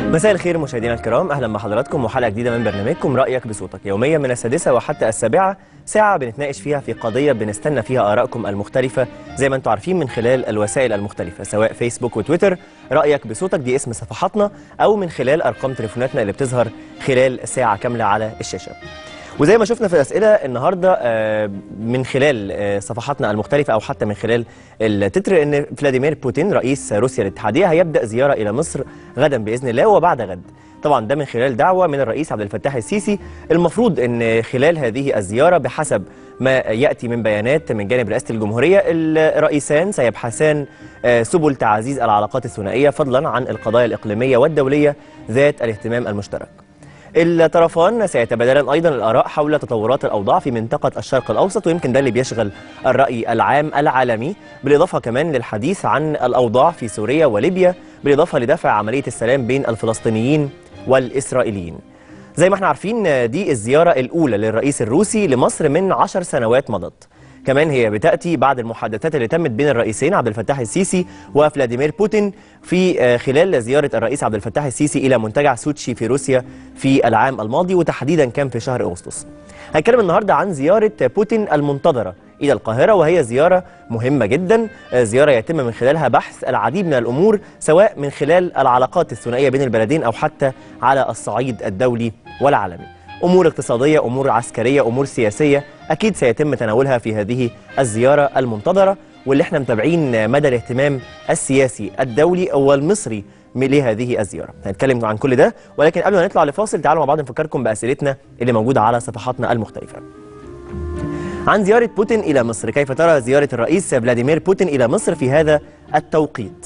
مساء الخير مشاهدينا الكرام اهلا بحضراتكم وحلقه جديده من برنامجكم رايك بصوتك يوميا من السادسه وحتى السابعه ساعه بنتناقش فيها في قضيه بنستنى فيها ارائكم المختلفه زي ما انتم عارفين من خلال الوسائل المختلفه سواء فيسبوك وتويتر رايك بصوتك دي اسم صفحاتنا او من خلال ارقام تليفوناتنا اللي بتظهر خلال ساعه كامله على الشاشه وزي ما شفنا في الاسئله النهارده آه، من خلال آه، صفحاتنا المختلفه او حتى من خلال التتر ان فلاديمير بوتين رئيس روسيا الاتحاديه هيبدا زياره الى مصر غدا باذن الله وبعد غد طبعا ده من خلال دعوه من الرئيس عبد الفتاح السيسي المفروض ان خلال هذه الزياره بحسب ما ياتي من بيانات من جانب رئاسه الجمهوريه الرئيسان سيبحثان آه، سبل تعزيز العلاقات الثنائيه فضلا عن القضايا الاقليميه والدوليه ذات الاهتمام المشترك الطرفان سيتبادلان ايضا الاراء حول تطورات الاوضاع في منطقه الشرق الاوسط ويمكن ده اللي بيشغل الراي العام العالمي بالاضافه كمان للحديث عن الاوضاع في سوريا وليبيا بالاضافه لدفع عمليه السلام بين الفلسطينيين والاسرائيليين. زي ما احنا عارفين دي الزياره الاولى للرئيس الروسي لمصر من عشر سنوات مضت. كمان هي بتاتي بعد المحادثات اللي تمت بين الرئيسين عبد الفتاح السيسي وفلاديمير بوتين في آه، خلال زياره الرئيس عبد الفتاح السيسي الى منتجع سوتشي في روسيا في العام الماضي وتحديدا كان في شهر اغسطس. هنتكلم النهارده عن زياره بوتين المنتظره الى القاهره وهي زياره مهمه جدا آه، زياره يتم من خلالها بحث العديد من الامور سواء من خلال العلاقات الثنائيه بين البلدين او حتى على الصعيد الدولي والعالمي. امور اقتصاديه، امور عسكريه، امور سياسيه اكيد سيتم تناولها في هذه الزياره المنتظره واللي احنا متابعين مدى الاهتمام السياسي الدولي والمصري من لهذه الزياره. هنتكلم عن كل ده ولكن قبل ما نطلع لفاصل تعالوا مع بعض نفكركم باسئلتنا اللي موجوده على صفحاتنا المختلفه. عن زياره بوتين الى مصر، كيف ترى زياره الرئيس فلاديمير بوتين الى مصر في هذا التوقيت؟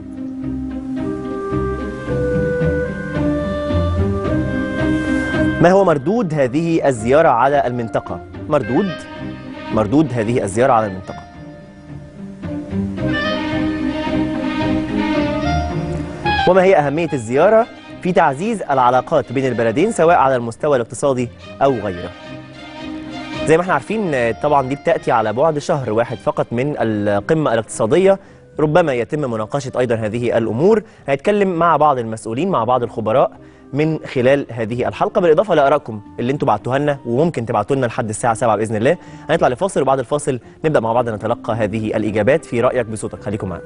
ما هو مردود هذه الزيارة على المنطقة؟ مردود مردود هذه الزيارة على المنطقة وما هي أهمية الزيارة في تعزيز العلاقات بين البلدين سواء على المستوى الاقتصادي أو غيره زي ما احنا عارفين آه، طبعا دي بتأتي على بعد شهر واحد فقط من القمة الاقتصادية ربما يتم مناقشة أيضا هذه الأمور هنتكلم مع بعض المسؤولين مع بعض الخبراء من خلال هذه الحلقة بالإضافة لآرائكم اللي انتم بعتوها لنا وممكن تبعتوا لنا لحد الساعة 7 بإذن الله هنطلع لفاصل وبعد الفاصل نبدأ مع بعض نتلقى هذه الإجابات في رأيك بصوتك خليكم معنا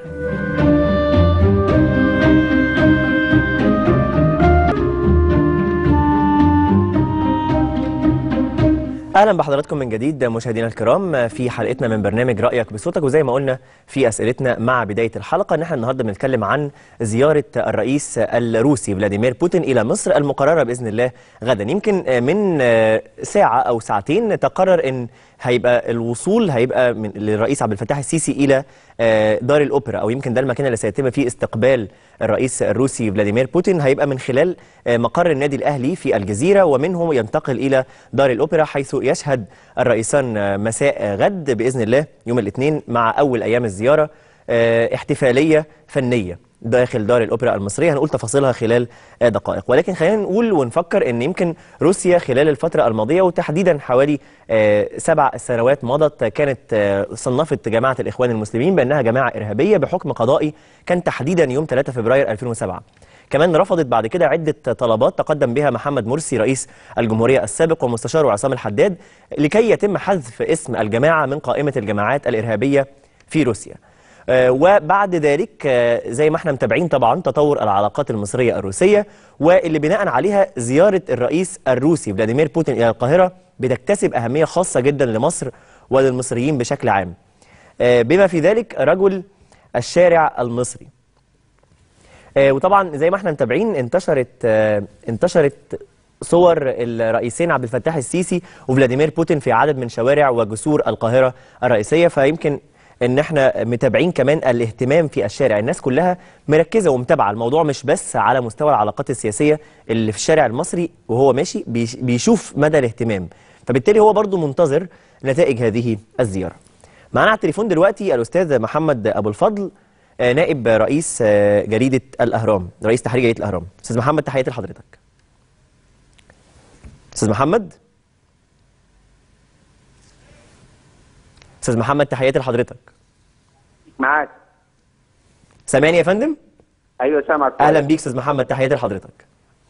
اهلا بحضراتكم من جديد مشاهدينا الكرام في حلقتنا من برنامج رايك بصوتك وزي ما قلنا في اسئلتنا مع بدايه الحلقه ان احنا النهارده بنتكلم عن زياره الرئيس الروسي فلاديمير بوتين الى مصر المقرره باذن الله غدا يمكن من ساعه او ساعتين تقرر ان هيبقى الوصول هيبقى من للرئيس عبد الفتاح السيسي الى آه، دار الاوبرا او يمكن ده المكان اللي سيتم فيه استقبال الرئيس الروسي فلاديمير بوتين هيبقى من خلال آه، مقر النادي الاهلي في الجزيره ومنه ينتقل الى دار الاوبرا حيث يشهد الرئيسان آه، مساء غد باذن الله يوم الاثنين مع اول ايام الزياره آه، احتفاليه فنيه داخل دار الاوبرا المصريه هنقول تفاصيلها خلال آه، دقائق ولكن خلينا نقول ونفكر ان يمكن روسيا خلال الفتره الماضيه وتحديدا حوالي آه، سبع سنوات مضت كانت آه، صنفت جماعه الاخوان المسلمين بانها جماعه ارهابيه بحكم قضائي كان تحديدا يوم 3 فبراير 2007 كمان رفضت بعد كده عدة طلبات تقدم بها محمد مرسي رئيس الجمهورية السابق ومستشاره عصام الحداد لكي يتم حذف اسم الجماعة من قائمة الجماعات الإرهابية في روسيا آه، وبعد ذلك آه، زي ما احنا متابعين طبعا تطور العلاقات المصرية الروسية واللي بناء عليها زيارة الرئيس الروسي فلاديمير بوتين إلى القاهرة بتكتسب أهمية خاصة جدا لمصر وللمصريين بشكل عام آه، بما في ذلك رجل الشارع المصري آه، وطبعا زي ما احنا متابعين انتشرت آه، انتشرت صور الرئيسين عبد الفتاح السيسي وفلاديمير بوتين في عدد من شوارع وجسور القاهرة الرئيسية فيمكن ان احنا متابعين كمان الاهتمام في الشارع الناس كلها مركزة ومتابعة الموضوع مش بس على مستوى العلاقات السياسية اللي في الشارع المصري وهو ماشي بيش- بيشوف مدى الاهتمام فبالتالي هو برضو منتظر نتائج هذه الزيارة معانا على التليفون دلوقتي الأستاذ محمد أبو الفضل آه، نائب رئيس آه، جريدة الأهرام رئيس تحرير جريدة الأهرام أستاذ محمد تحياتي لحضرتك أستاذ محمد أستاذ محمد تحياتي لحضرتك معاك سامعني يا فندم ايوه سامعك اهلا بيك استاذ محمد تحياتي لحضرتك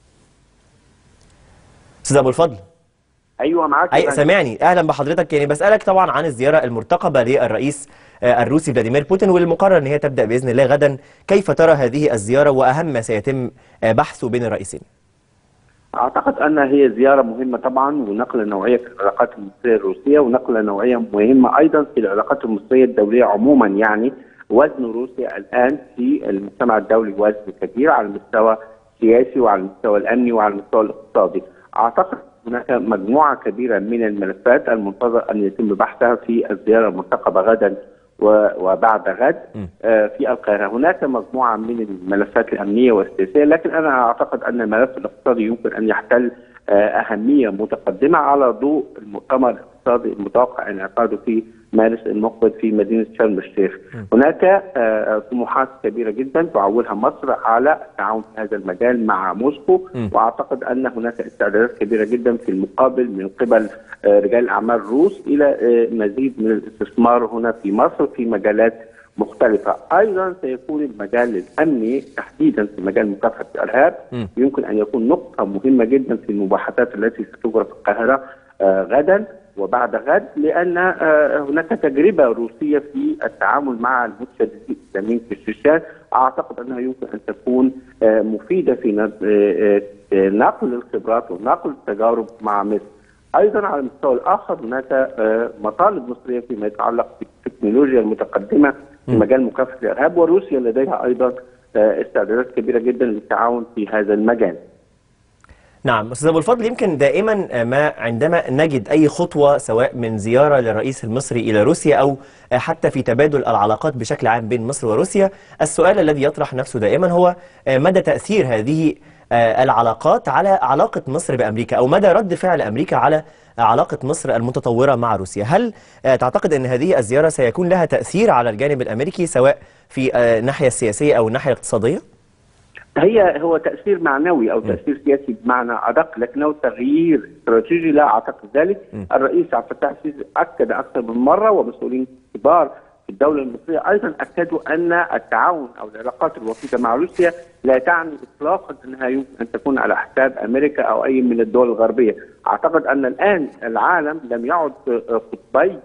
استاذ ابو الفضل ايوه معاك اي سامعني اهلا بحضرتك يعني بسالك طبعا عن الزياره المرتقبه للرئيس آه، الروسي فلاديمير بوتين والمقرر ان هي تبدا باذن الله غدا كيف ترى هذه الزياره واهم ما سيتم آه، بحثه بين الرئيسين اعتقد ان هي زياره مهمه طبعا ونقله نوعيه في العلاقات المصريه الروسيه ونقله نوعيه مهمه ايضا في العلاقات المصريه الدوليه عموما يعني وزن روسيا الان في المجتمع الدولي وزن كبير على المستوى السياسي وعلى المستوى الامني وعلى المستوى الاقتصادي اعتقد هناك مجموعه كبيره من الملفات المنتظر ان يتم بحثها في الزياره المرتقبه غدا و- وبعد غد آه، في القاهره، هناك مجموعه من الملفات الامنيه والسياسيه لكن انا اعتقد ان الملف الاقتصادي يمكن ان يحتل آه، اهميه متقدمه على ضوء المؤتمر الاقتصادي المتوقع انعقاده في مارس المقبل في مدينه شرم الشيخ. هناك آه، طموحات كبيره جدا تعولها مصر على التعاون في هذا المجال مع موسكو م. واعتقد ان هناك استعدادات كبيره جدا في المقابل من قبل آه، رجال الاعمال الروس الى آه، مزيد من الاستثمار هنا في مصر في مجالات مختلفة أيضا سيكون المجال الأمني تحديدا في مجال مكافحة الإرهاب م. يمكن أن يكون نقطة مهمة جدا في المباحثات التي ستجرى في القاهرة آه، غدا وبعد غد لأن آه، هناك تجربة روسية في التعامل مع المتشددين الإسلاميين في الشيشان أعتقد أنها يمكن أن تكون آه، مفيدة في نق- آه، آه، نقل الخبرات ونقل التجارب مع مصر ايضا على المستوى الاخر هناك آه، مطالب مصريه فيما يتعلق بالتكنولوجيا المتقدمه في م. مجال مكافحه الارهاب وروسيا لديها ايضا آه، استعدادات كبيره جدا للتعاون في هذا المجال. نعم استاذ ابو الفضل يمكن دائما ما عندما نجد اي خطوه سواء من زياره للرئيس المصري الى روسيا او حتى في تبادل العلاقات بشكل عام بين مصر وروسيا السؤال الذي يطرح نفسه دائما هو مدى تاثير هذه العلاقات على علاقه مصر بامريكا او مدى رد فعل امريكا على علاقه مصر المتطوره مع روسيا هل تعتقد ان هذه الزياره سيكون لها تاثير على الجانب الامريكي سواء في الناحيه السياسيه او الناحيه الاقتصاديه هي هو تاثير معنوي او تاثير سياسي بمعنى ادق لكنه تغيير استراتيجي لا اعتقد ذلك الرئيس عبد الفتاح السيسي اكد اكثر من مره ومسؤولين كبار في الدوله المصريه ايضا اكدوا ان التعاون او العلاقات الوطيده مع روسيا لا تعني اطلاقا انها يمكن ان تكون على حساب امريكا او اي من الدول الغربيه، اعتقد ان الان العالم لم يعد قطبي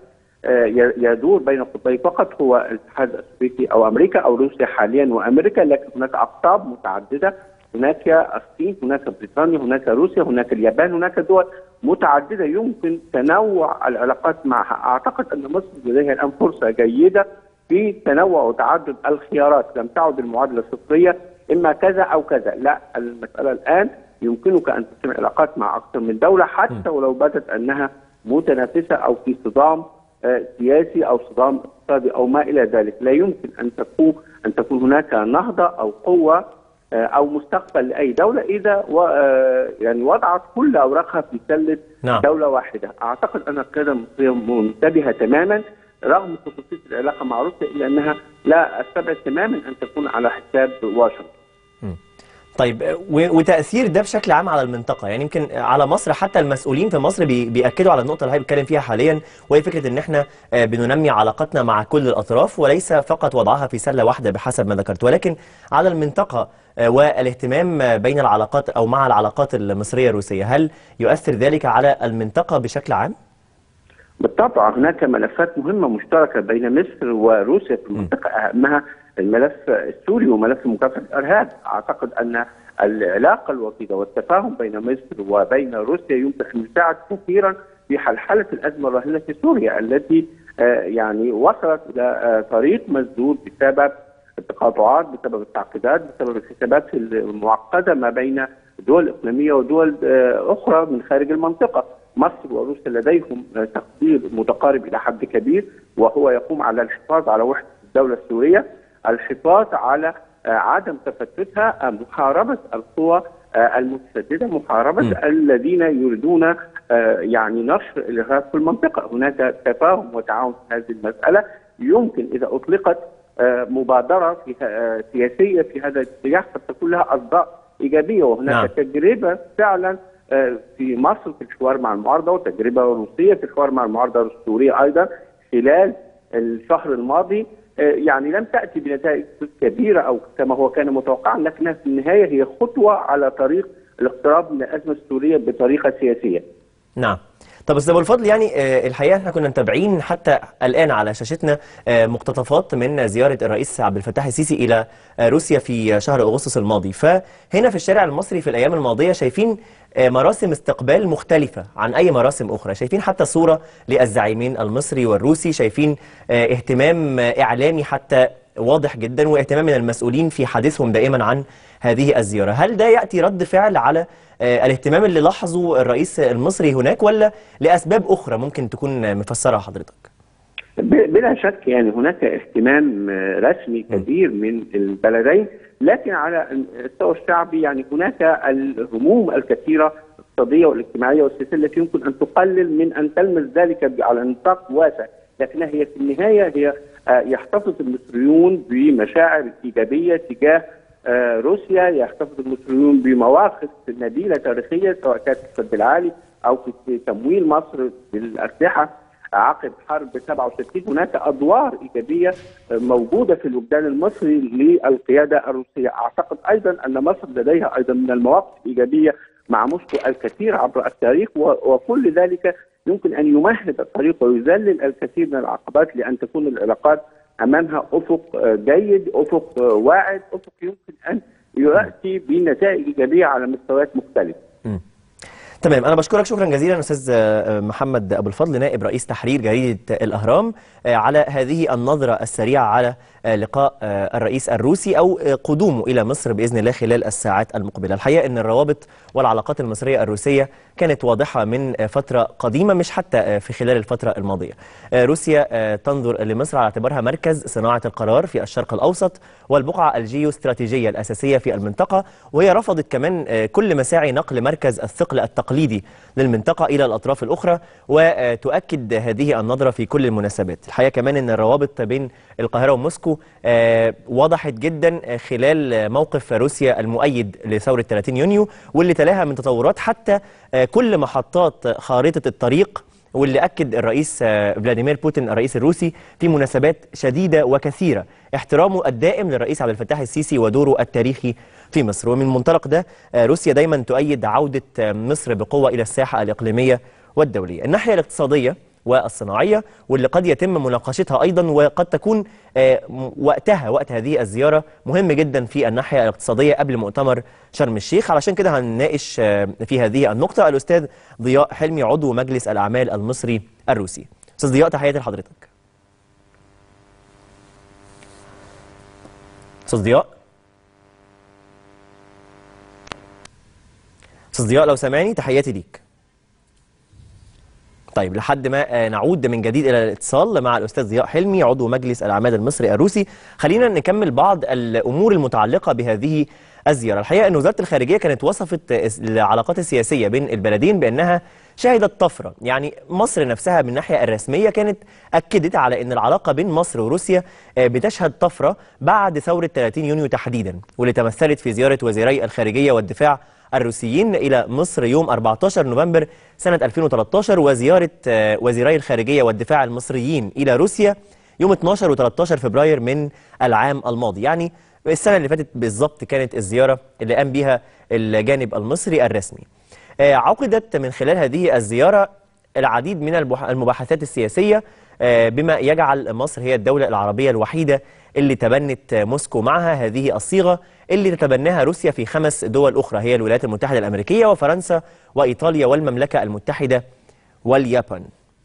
يدور بين قطبي فقط هو الاتحاد السوفيتي او امريكا او روسيا حاليا وامريكا لكن هناك اقطاب متعدده هناك الصين هناك بريطانيا هناك روسيا هناك اليابان هناك دول متعدده يمكن تنوع العلاقات معها اعتقد ان مصر لديها الان فرصه جيده في تنوع وتعدد الخيارات لم تعد المعادله صفريه اما كذا او كذا لا المساله الان يمكنك ان تتم علاقات مع اكثر من دوله حتى ولو بدت انها متنافسه او في صدام سياسي او صدام اقتصادي او ما الى ذلك، لا يمكن ان تكون ان تكون هناك نهضه او قوه او مستقبل لاي دوله اذا و يعني وضعت كل اوراقها في سله نعم. دوله واحده، اعتقد ان القياده المصريه منتبهه تماما رغم خصوصيه العلاقه مع روسيا الا انها لا استبعد تماما ان تكون على حساب واشنطن. طيب وتاثير ده بشكل عام على المنطقه يعني يمكن على مصر حتى المسؤولين في مصر بياكدوا على النقطه اللي هي بيتكلم فيها حاليا وهي فكره ان احنا بننمي علاقتنا مع كل الاطراف وليس فقط وضعها في سله واحده بحسب ما ذكرت ولكن على المنطقه والاهتمام بين العلاقات او مع العلاقات المصريه الروسيه هل يؤثر ذلك على المنطقه بشكل عام؟ بالطبع هناك ملفات مهمه مشتركه بين مصر وروسيا في المنطقه اهمها الملف السوري وملف مكافحه الارهاب، اعتقد ان العلاقه الوطيده والتفاهم بين مصر وبين روسيا يمكن ان يساعد كثيرا في حلحله الازمه الراهنه في سوريا التي يعني وصلت الى طريق مسدود بسبب التقاطعات بسبب التعقيدات بسبب الحسابات المعقده ما بين دول اقليميه ودول اخرى من خارج المنطقه. مصر وروسيا لديهم تقدير متقارب الى حد كبير وهو يقوم على الحفاظ على وحده الدوله السوريه، الحفاظ على عدم تفتتها، محاربه القوى المتشدده، محاربه م. الذين يريدون يعني نشر الارهاب في المنطقه، هناك تفاهم وتعاون في هذه المساله، يمكن اذا اطلقت مبادره في سياسيه في هذا الاتجاه قد تكون لها اصداء ايجابيه وهناك نعم. تجربه فعلا في مصر في الحوار مع المعارضه وتجربه روسيه في الحوار مع المعارضه السوريه ايضا خلال الشهر الماضي يعني لم تاتي بنتائج كبيره او كما هو كان متوقعا لكنها في النهايه هي خطوه على طريق الاقتراب من الازمه السوريه بطريقه سياسيه. نعم. طب استاذ ابو الفضل يعني الحقيقه احنا كنا متابعين حتى الان على شاشتنا مقتطفات من زياره الرئيس عبد الفتاح السيسي الى روسيا في شهر اغسطس الماضي فهنا في الشارع المصري في الايام الماضيه شايفين مراسم استقبال مختلفة عن أي مراسم أخرى شايفين حتى صورة للزعيمين المصري والروسي شايفين اهتمام إعلامي حتى واضح جدا واهتمام من المسؤولين في حديثهم دائما عن هذه الزيارة هل ده يأتي رد فعل على الاهتمام اللي لاحظه الرئيس المصري هناك ولا لأسباب أخرى ممكن تكون مفسرة حضرتك؟ بلا شك يعني هناك اهتمام رسمي كبير من البلدين لكن على المستوى الشعبي يعني هناك الهموم الكثيره الاقتصاديه والاجتماعيه والسياسيه التي يمكن ان تقلل من ان تلمس ذلك على نطاق واسع، لكنها هي في النهايه هي يحتفظ المصريون بمشاعر ايجابيه تجاه روسيا، يحتفظ المصريون بمواقف نبيله تاريخيه سواء كانت في السد العالي او في تمويل مصر بالاسلحه عقب حرب 67 هناك ادوار ايجابيه موجوده في الوجدان المصري للقياده الروسيه، اعتقد ايضا ان مصر لديها ايضا من المواقف الايجابيه مع موسكو الكثير عبر التاريخ وكل ذلك يمكن ان يمهد الطريق ويذلل الكثير من العقبات لان تكون العلاقات امامها افق جيد، افق واعد، افق يمكن ان ياتي بنتائج ايجابيه على مستويات مختلفه. تمام انا بشكرك شكرا جزيلا استاذ محمد ابو الفضل نائب رئيس تحرير جريده الاهرام على هذه النظره السريعه على لقاء الرئيس الروسي او قدومه الى مصر باذن الله خلال الساعات المقبله الحقيقه ان الروابط والعلاقات المصريه الروسيه كانت واضحه من فتره قديمه مش حتى في خلال الفتره الماضيه روسيا تنظر لمصر على اعتبارها مركز صناعه القرار في الشرق الاوسط والبقعه الجيوستراتيجيه الاساسيه في المنطقه وهي رفضت كمان كل مساعي نقل مركز الثقل التقليدي للمنطقه الى الاطراف الاخرى وتؤكد هذه النظره في كل المناسبات الحقيقه كمان ان الروابط بين القاهره وموسكو آه وضحت جدا خلال موقف روسيا المؤيد لثوره 30 يونيو واللي تلاها من تطورات حتى آه كل محطات خارطه الطريق واللي اكد الرئيس آه فلاديمير بوتين الرئيس الروسي في مناسبات شديده وكثيره احترامه الدائم للرئيس عبد الفتاح السيسي ودوره التاريخي في مصر ومن المنطلق ده روسيا دايما تؤيد عوده مصر بقوه الى الساحه الاقليميه والدوليه الناحيه الاقتصاديه والصناعيه واللي قد يتم مناقشتها ايضا وقد تكون وقتها وقت هذه الزياره مهم جدا في الناحيه الاقتصاديه قبل مؤتمر شرم الشيخ علشان كده هنناقش في هذه النقطه الاستاذ ضياء حلمي عضو مجلس الاعمال المصري الروسي استاذ ضياء تحياتي لحضرتك استاذ ضياء استاذ ضياء لو سامعني تحياتي ليك طيب لحد ما نعود من جديد الى الاتصال مع الاستاذ ضياء حلمي عضو مجلس الاعمال المصري الروسي خلينا نكمل بعض الامور المتعلقه بهذه الزياره الحقيقه ان وزاره الخارجيه كانت وصفت العلاقات السياسيه بين البلدين بانها شهدت طفره يعني مصر نفسها من الناحيه الرسميه كانت اكدت على ان العلاقه بين مصر وروسيا بتشهد طفره بعد ثوره 30 يونيو تحديدا واللي تمثلت في زياره وزيري الخارجيه والدفاع الروسيين إلى مصر يوم 14 نوفمبر سنة 2013 وزيارة وزيري الخارجية والدفاع المصريين إلى روسيا يوم 12 و13 فبراير من العام الماضي يعني السنة اللي فاتت بالظبط كانت الزيارة اللي قام بها الجانب المصري الرسمي عقدت من خلال هذه الزيارة العديد من المباحثات السياسية بما يجعل مصر هي الدولة العربية الوحيدة اللي تبنت موسكو معها هذه الصيغة اللي تتبناها روسيا في خمس دول أخرى هي الولايات المتحدة الأمريكية وفرنسا وإيطاليا والمملكة المتحدة واليابان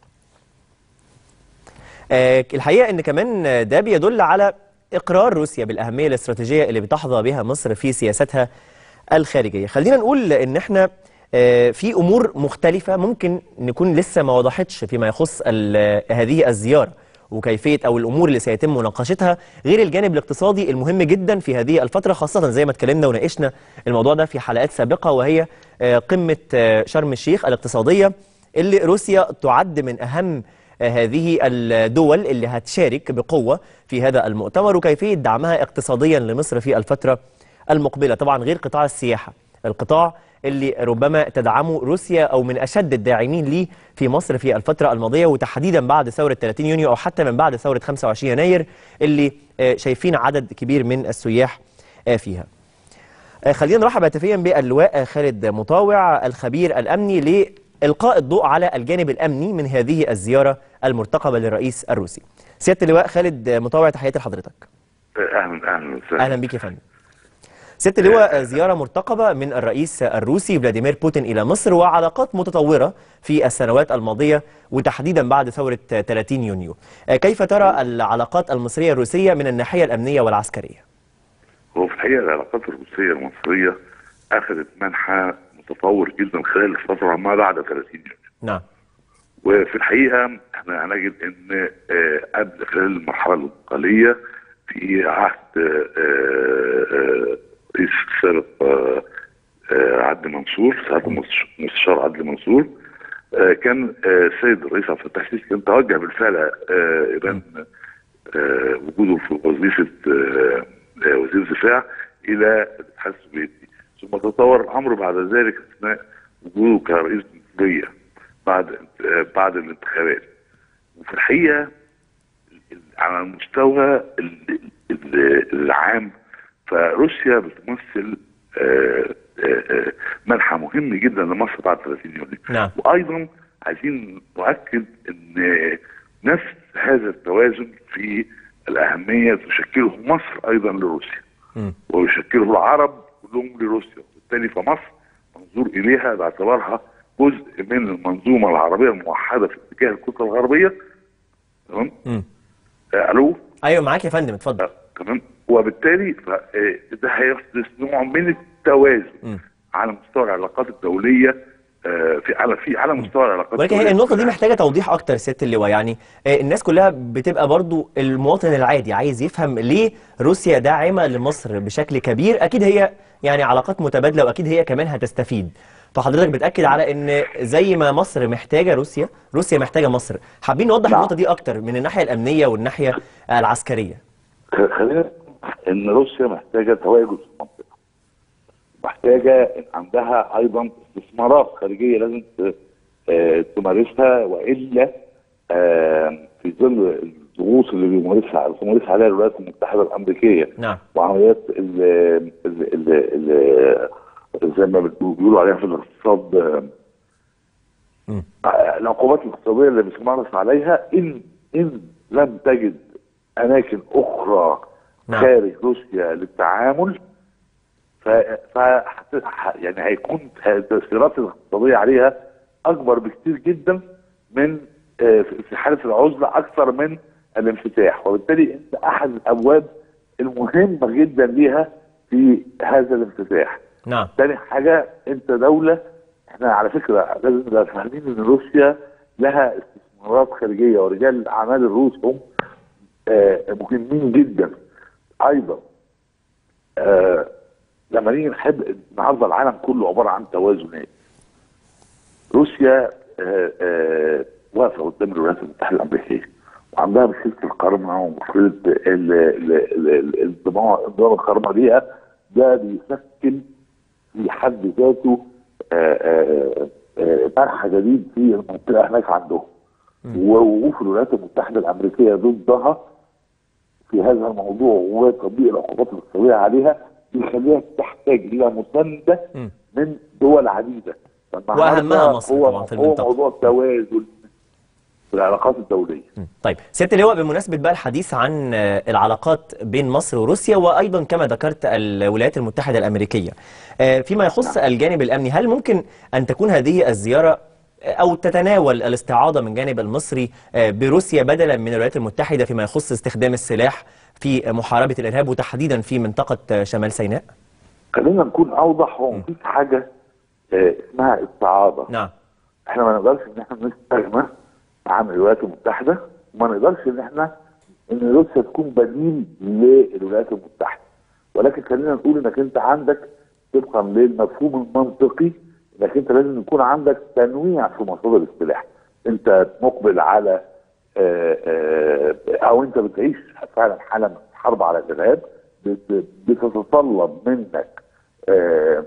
آه الحقيقة أن كمان ده بيدل على إقرار روسيا بالأهمية الاستراتيجية اللي بتحظى بها مصر في سياستها الخارجية خلينا نقول أن احنا آه في أمور مختلفة ممكن نكون لسه ما وضحتش فيما يخص هذه الزيارة وكيفيه او الامور اللي سيتم مناقشتها غير الجانب الاقتصادي المهم جدا في هذه الفتره خاصه زي ما اتكلمنا وناقشنا الموضوع ده في حلقات سابقه وهي قمه شرم الشيخ الاقتصاديه اللي روسيا تعد من اهم هذه الدول اللي هتشارك بقوه في هذا المؤتمر وكيفيه دعمها اقتصاديا لمصر في الفتره المقبله طبعا غير قطاع السياحه القطاع اللي ربما تدعمه روسيا او من اشد الداعمين ليه في مصر في الفتره الماضيه وتحديدا بعد ثوره 30 يونيو او حتى من بعد ثوره 25 يناير اللي آه، شايفين عدد كبير من السياح آه، فيها. آه، خلينا نرحب هاتفيا باللواء خالد مطاوع الخبير الامني لالقاء الضوء على الجانب الامني من هذه الزياره المرتقبه للرئيس الروسي. سياده اللواء خالد مطاوع تحياتي لحضرتك. اهلا اهلا وسهلا اهلا بك يا فندم. سياده اللواء زياره مرتقبه من الرئيس الروسي فلاديمير بوتين الى مصر وعلاقات متطوره في السنوات الماضيه وتحديدا بعد ثوره 30 يونيو. آه، كيف ترى العلاقات المصريه الروسيه من الناحيه الامنيه والعسكريه؟ هو في الحقيقه العلاقات الروسيه المصريه اخذت منحى متطور جدا خلال الفتره ما بعد 30 يونيو نعم. وفي الحقيقه احنا هنجد ان آه، قبل خلال المرحله الانتقاليه في عهد آه، آه، رئيس السابق آه، آه، عدلي منصور سعاده المستش- المستشار عدلي منصور آه، كان آه، السيد الرئيس عبد الفتاح السيسي كان توجه بالفعل آه، ايران آه، وجوده في وظيفه آه، آه، وزير الدفاع الى الاتحاد السوفيتي ثم تطور الامر بعد ذلك اثناء وجوده كرئيس جمهوريه بعد آه، بعد الانتخابات وفي الحقيقه ال- على المستوى ال- ال- العام فروسيا بتمثل آه، آه، آه، منحى مهم جدا لمصر بعد 30 يونيو نعم. وايضا عايزين نؤكد ان نفس هذا التوازن في الاهميه تشكله مصر ايضا لروسيا مم. ويشكله العرب كلهم لروسيا وبالتالي فمصر منظور اليها باعتبارها جزء من المنظومه العربيه الموحده في اتجاه الكتله الغربيه تمام مم. آه، الو ايوه معاك يا فندم اتفضل. آه، تمام وبالتالي ف- آه، ده هيحدث نوع من التوازن مم. على مستوى العلاقات الدوليه آه، في على في على مستوى العلاقات ولكن هي الدولية. النقطة دي محتاجة توضيح أكتر سيادة اللواء يعني آه، الناس كلها بتبقى برضو المواطن العادي عايز يفهم ليه روسيا داعمة لمصر بشكل كبير أكيد هي يعني علاقات متبادلة وأكيد هي كمان هتستفيد فحضرتك بتأكد على إن زي ما مصر محتاجة روسيا روسيا محتاجة مصر حابين نوضح نعم. النقطة دي أكتر من الناحية الأمنية والناحية العسكرية خ- خلينا نقول ان روسيا محتاجه تواجد في المنطقه محتاجه إن عندها ايضا استثمارات خارجيه لازم ت- آه، تمارسها والا آه، في ظل الضغوط اللي بيمارسها بتمارسها عليها الولايات المتحده الامريكيه نعم وعمليات ال ال ال ال زي ما بتقول- بيقولوا عليها في الاقتصاد آه، مم. آه، العقوبات الاقتصاديه اللي بتمارس عليها ان ان لم تجد اماكن اخرى نعم. خارج روسيا للتعامل ف ف ح- يعني هيكون التاثيرات الاقتصاديه عليها اكبر بكتير جدا من آه، في في حاله العزله اكثر من الانفتاح وبالتالي انت احد الابواب المهمه جدا ليها في هذا الانفتاح نعم تاني حاجة انت دولة احنا على فكرة لازم نبقى فاهمين ان روسيا لها استثمارات خارجية ورجال الاعمال الروس هم آه، مهمين جدا ايضا آه، لما نيجي نحب النهارده العالم كله عبارة عن توازنات روسيا آه، آه، واقفة قدام الولايات المتحدة الأمريكية وعندها مشكلة القرمة ومشكلة ال- ال- ال- ال- الانضمام انضمام القرمة ليها ده بيشكل في حد ذاته آه، آه، آه، مرحى جديد في المنطقه هناك عندهم ووقوف الولايات المتحده الامريكيه ضدها في هذا الموضوع وتطبيق العقوبات الاقتصاديه عليها بيخليها تحتاج الى مسانده مم. من دول عديده فالنهاردة وأهمها مصر هو طبعاً في هو المنطقة. موضوع التوازن في العلاقات الدوليه مم. طيب سياده اللواء بمناسبه بقى الحديث عن آه، العلاقات بين مصر وروسيا وايضا كما ذكرت الولايات المتحده الامريكيه آه، فيما يخص الجانب الامني هل ممكن ان تكون هذه الزياره آه، او تتناول الاستعاضه من جانب المصري آه، بروسيا بدلا من الولايات المتحده فيما يخص استخدام السلاح في محاربه الارهاب وتحديدا في منطقه آه، شمال سيناء خلينا نكون اوضح هو مفيش حاجه آه، اسمها استعاضه نعم احنا ما نقدرش ان احنا نستغنى عن الولايات المتحده وما نقدرش ان احنا ان روسيا تكون بديل للولايات المتحده ولكن خلينا نقول انك انت عندك طبقا للمفهوم المنطقي انك انت لازم يكون عندك تنويع في مصادر السلاح انت مقبل على آه، آه، او انت بتعيش فعلا حاله من الحرب على الارهاب بت- بتتطلب منك آه،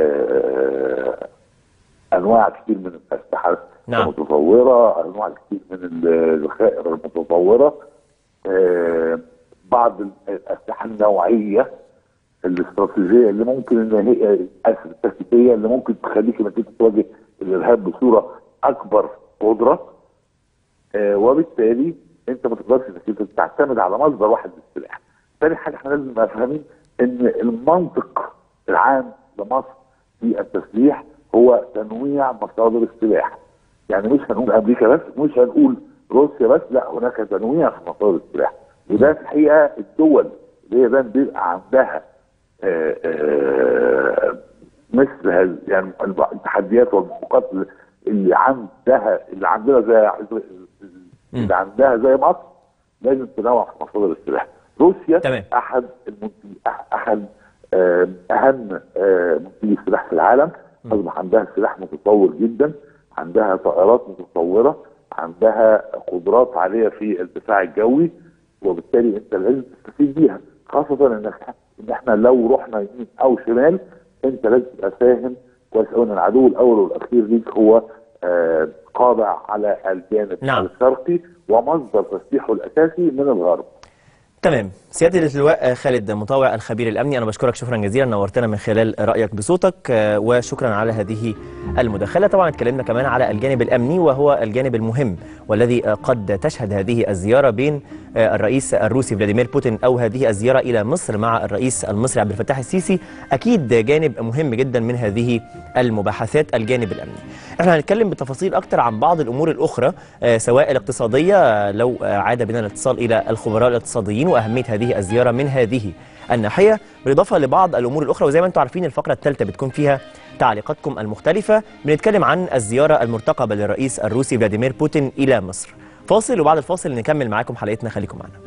آه، انواع كتير من الاسلحه نعم. المتطوره انواع كتير من الذخائر المتطوره آه، بعض الاسلحه النوعيه الاستراتيجيه اللي ممكن ان هي اسف التكتيكيه اللي ممكن تخليك انك انت تواجه الارهاب بصوره اكبر قدره آه، وبالتالي انت ما تقدرش انك انت تعتمد على مصدر واحد للسلاح. ثاني حاجه احنا لازم نبقى فاهمين ان المنطق العام لمصر في التسليح هو تنويع مصادر السلاح. يعني مش هنقول امريكا بس مش هنقول روسيا بس لا هناك تنويع في مصادر السلاح وده في الحقيقه الدول اللي هي ده بيبقى عندها آه، آه، مثل هذه يعني التحديات والمعوقات اللي عندها اللي عندنا زي اللي عندها زي مصر لازم تنوع في مصادر السلاح. روسيا تمام. احد المنتج أح- احد آه، اهم آه، منتجي السلاح في العالم اصبح عندها سلاح متطور جدا عندها طائرات متطوره عندها قدرات عاليه في الدفاع الجوي وبالتالي انت لازم تستفيد بيها خاصه انك ان احنا لو رحنا يمين او شمال انت لازم تبقى فاهم كويس قوي ان العدو الاول والاخير ليك هو آه، قاضع على الجانب نعم. الشرقي ومصدر تسليحه الاساسي من الغرب تمام سياده اللواء خالد مطوع الخبير الامني انا بشكرك شكرا جزيلا نورتنا من خلال رايك بصوتك آه، وشكرا على هذه المداخله طبعا اتكلمنا كمان على الجانب الامني وهو الجانب المهم والذي آه، قد تشهد هذه الزياره بين آه، الرئيس الروسي فلاديمير بوتين او هذه الزياره الى مصر مع الرئيس المصري عبد الفتاح السيسي اكيد جانب مهم جدا من هذه المباحثات الجانب الامني احنا هنتكلم بتفاصيل اكتر عن بعض الامور الاخرى آه، سواء الاقتصاديه آه، لو آه، عاد بنا الاتصال الى الخبراء الاقتصاديين واهميه هذه الزياره من هذه الناحيه بالاضافه لبعض الامور الاخرى وزي ما انتم عارفين الفقره الثالثه بتكون فيها تعليقاتكم المختلفه بنتكلم عن الزياره المرتقبه للرئيس الروسي فلاديمير بوتين الى مصر فاصل وبعد الفاصل نكمل معاكم حلقتنا خليكم معنا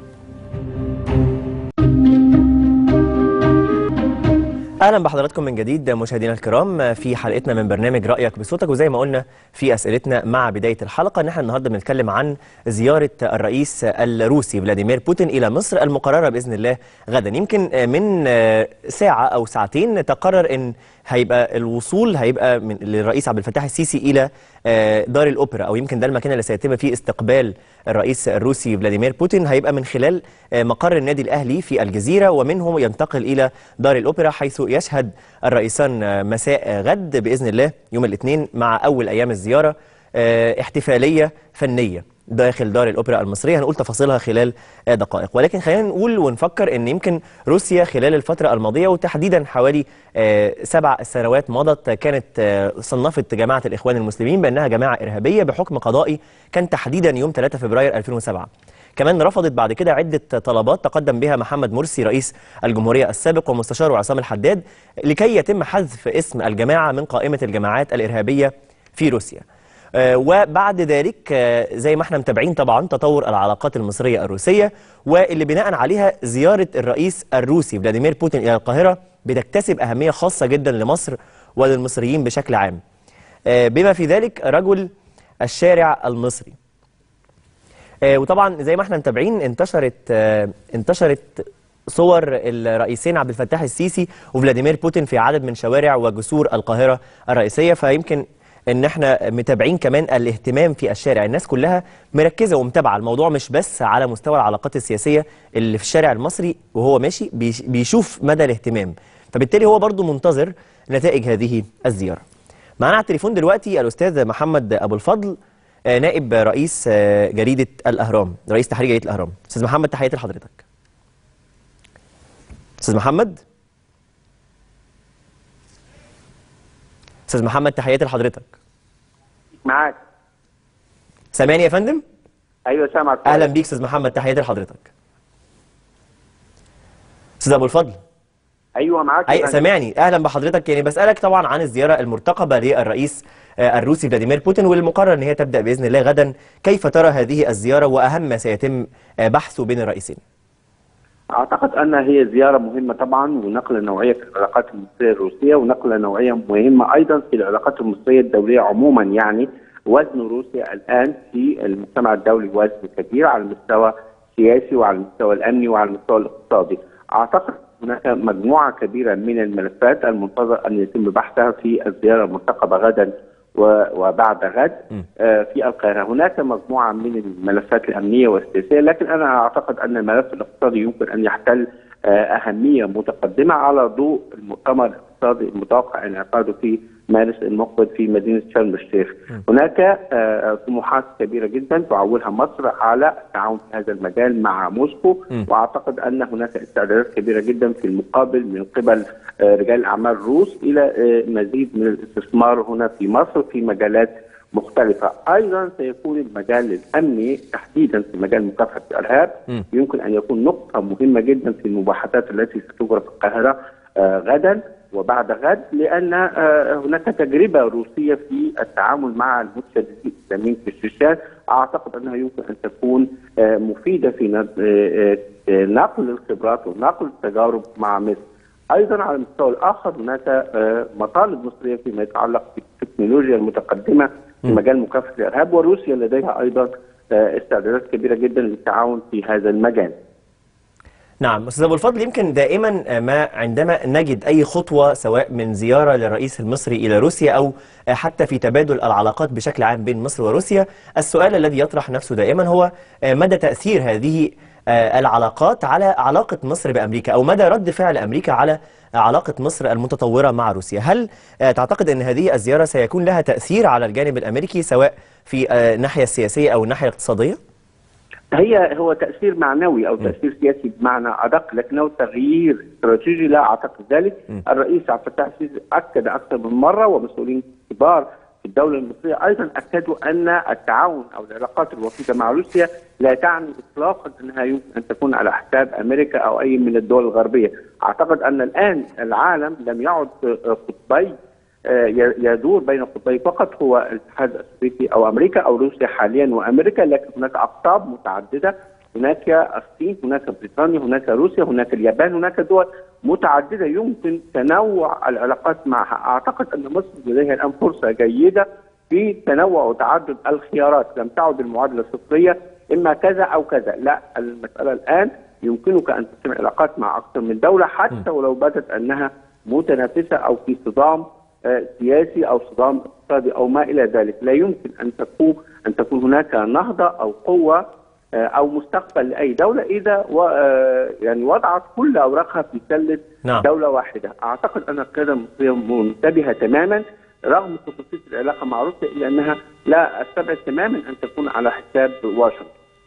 اهلا بحضراتكم من جديد مشاهدينا الكرام في حلقتنا من برنامج رايك بصوتك وزي ما قلنا في اسئلتنا مع بدايه الحلقه ان احنا النهارده بنتكلم عن زياره الرئيس الروسي فلاديمير بوتين الى مصر المقرره باذن الله غدا يمكن من ساعه او ساعتين تقرر ان هيبقى الوصول هيبقى من للرئيس عبد الفتاح السيسي الى آه، دار الاوبرا او يمكن ده المكان اللي سيتم فيه استقبال الرئيس الروسي فلاديمير بوتين هيبقى من خلال آه، مقر النادي الاهلي في الجزيره ومنه ينتقل الى دار الاوبرا حيث يشهد الرئيسان آه، مساء غد باذن الله يوم الاثنين مع اول ايام الزياره آه، احتفاليه فنيه داخل دار الاوبرا المصريه هنقول تفاصيلها خلال آه، دقائق ولكن خلينا نقول ونفكر ان يمكن روسيا خلال الفتره الماضيه وتحديدا حوالي آه، سبع سنوات مضت كانت آه، صنفت جماعه الاخوان المسلمين بانها جماعه ارهابيه بحكم قضائي كان تحديدا يوم 3 فبراير 2007 كمان رفضت بعد كده عدة طلبات تقدم بها محمد مرسي رئيس الجمهورية السابق ومستشاره عصام الحداد لكي يتم حذف اسم الجماعة من قائمة الجماعات الإرهابية في روسيا آه، وبعد ذلك آه، زي ما احنا متابعين طبعا تطور العلاقات المصرية الروسية واللي بناء عليها زيارة الرئيس الروسي فلاديمير بوتين إلى القاهرة بتكتسب أهمية خاصة جدا لمصر وللمصريين بشكل عام آه، بما في ذلك رجل الشارع المصري آه، وطبعا زي ما احنا متابعين انتشرت آه، انتشرت صور الرئيسين عبد الفتاح السيسي وفلاديمير بوتين في عدد من شوارع وجسور القاهرة الرئيسية فيمكن ان احنا متابعين كمان الاهتمام في الشارع الناس كلها مركزة ومتابعة الموضوع مش بس على مستوى العلاقات السياسية اللي في الشارع المصري وهو ماشي بيش- بيشوف مدى الاهتمام فبالتالي هو برضو منتظر نتائج هذه الزيارة معنا على التليفون دلوقتي الأستاذ محمد أبو الفضل آه، نائب رئيس آه، جريدة الأهرام رئيس تحرير جريدة الأهرام أستاذ محمد تحياتي لحضرتك أستاذ محمد أستاذ محمد تحياتي لحضرتك معاك سامعني يا فندم ايوه سامعك أهلا بيك أستاذ محمد تحياتي لحضرتك أستاذ أبو الفضل ايوه معاك يا أي فندم. سامعني أهلا بحضرتك يعني بسألك طبعا عن الزيارة المرتقبة للرئيس آه، الروسي فلاديمير بوتين والمقرر أن هي تبدأ بإذن الله غدا كيف ترى هذه الزيارة وأهم ما سيتم آه، بحثه بين الرئيسين اعتقد ان هي زياره مهمه طبعا ونقله نوعيه في العلاقات المصريه الروسيه ونقله نوعيه مهمه ايضا في العلاقات المصريه الدوليه عموما يعني وزن روسيا الان في المجتمع الدولي وزن كبير على المستوى السياسي وعلى المستوى الامني وعلى المستوى الاقتصادي. اعتقد هناك مجموعه كبيره من الملفات المنتظر ان يتم بحثها في الزياره المرتقبه غدا و- وبعد غد آه، في القاهره، هناك مجموعه من الملفات الامنيه والسياسيه لكن انا اعتقد ان الملف الاقتصادي يمكن ان يحتل آه، اهميه متقدمه على ضوء المؤتمر الاقتصادي المتوقع انعقاده في مارس المقبل في مدينه شرم الشيخ. هناك آه، طموحات كبيره جدا تعولها مصر على التعاون في هذا المجال مع موسكو واعتقد ان هناك استعدادات كبيره جدا في المقابل من قبل آه، رجال الاعمال الروس الى آه، مزيد من الاستثمار هنا في مصر في مجالات مختلفة أيضا سيكون المجال الأمني تحديدا في مجال مكافحة الإرهاب م. يمكن أن يكون نقطة مهمة جدا في المباحثات التي ستجرى في القاهرة آه، غدا وبعد غد لأن آه، هناك تجربة روسية في التعامل مع المتشددين الإسلاميين في الشيشان أعتقد أنها يمكن أن تكون آه، مفيدة في نق- آه، آه، نقل الخبرات ونقل التجارب مع مصر ايضا على المستوى الاخر هناك آه، مطالب مصريه فيما يتعلق بالتكنولوجيا المتقدمه في مجال مكافحه الارهاب وروسيا لديها ايضا آه، استعدادات كبيره جدا للتعاون في هذا المجال. نعم استاذ ابو الفضل يمكن دائما ما عندما نجد اي خطوه سواء من زياره للرئيس المصري الى روسيا او حتى في تبادل العلاقات بشكل عام بين مصر وروسيا السؤال الذي يطرح نفسه دائما هو مدى تاثير هذه العلاقات على علاقه مصر بامريكا او مدى رد فعل امريكا على علاقه مصر المتطوره مع روسيا هل تعتقد ان هذه الزياره سيكون لها تاثير على الجانب الامريكي سواء في الناحيه السياسيه او الناحيه الاقتصاديه هي هو تاثير معنوي او تاثير سياسي بمعنى ادق لكنه تغيير استراتيجي لا اعتقد ذلك الرئيس عبد الفتاح السيسي اكد اكثر من مره ومسؤولين كبار في الدوله المصريه ايضا اكدوا ان التعاون او العلاقات الوطيده مع روسيا لا تعني اطلاقا انها يمكن ان تكون على حساب امريكا او اي من الدول الغربيه اعتقد ان الان العالم لم يعد قطبي يدور بين قطبي فقط هو الاتحاد السوفيتي او امريكا او روسيا حاليا وامريكا لكن هناك اقطاب متعدده هناك الصين هناك بريطانيا هناك روسيا هناك اليابان هناك دول متعدده يمكن تنوع العلاقات معها اعتقد ان مصر لديها الان فرصه جيده في تنوع وتعدد الخيارات لم تعد المعادله صفريه اما كذا او كذا لا المساله الان يمكنك ان تتم علاقات مع اكثر من دوله حتى ولو بدت انها متنافسه او في صدام سياسي او صدام اقتصادي او ما الى ذلك، لا يمكن ان تكون ان تكون هناك نهضه او قوه او مستقبل لاي دوله اذا و يعني وضعت كل اوراقها في سله نعم. دوله واحده، اعتقد ان القياده المصريه منتبهه تماما رغم خصوصيه العلاقه مع روسيا الا انها لا استبعد تماما ان تكون على حساب واشنطن.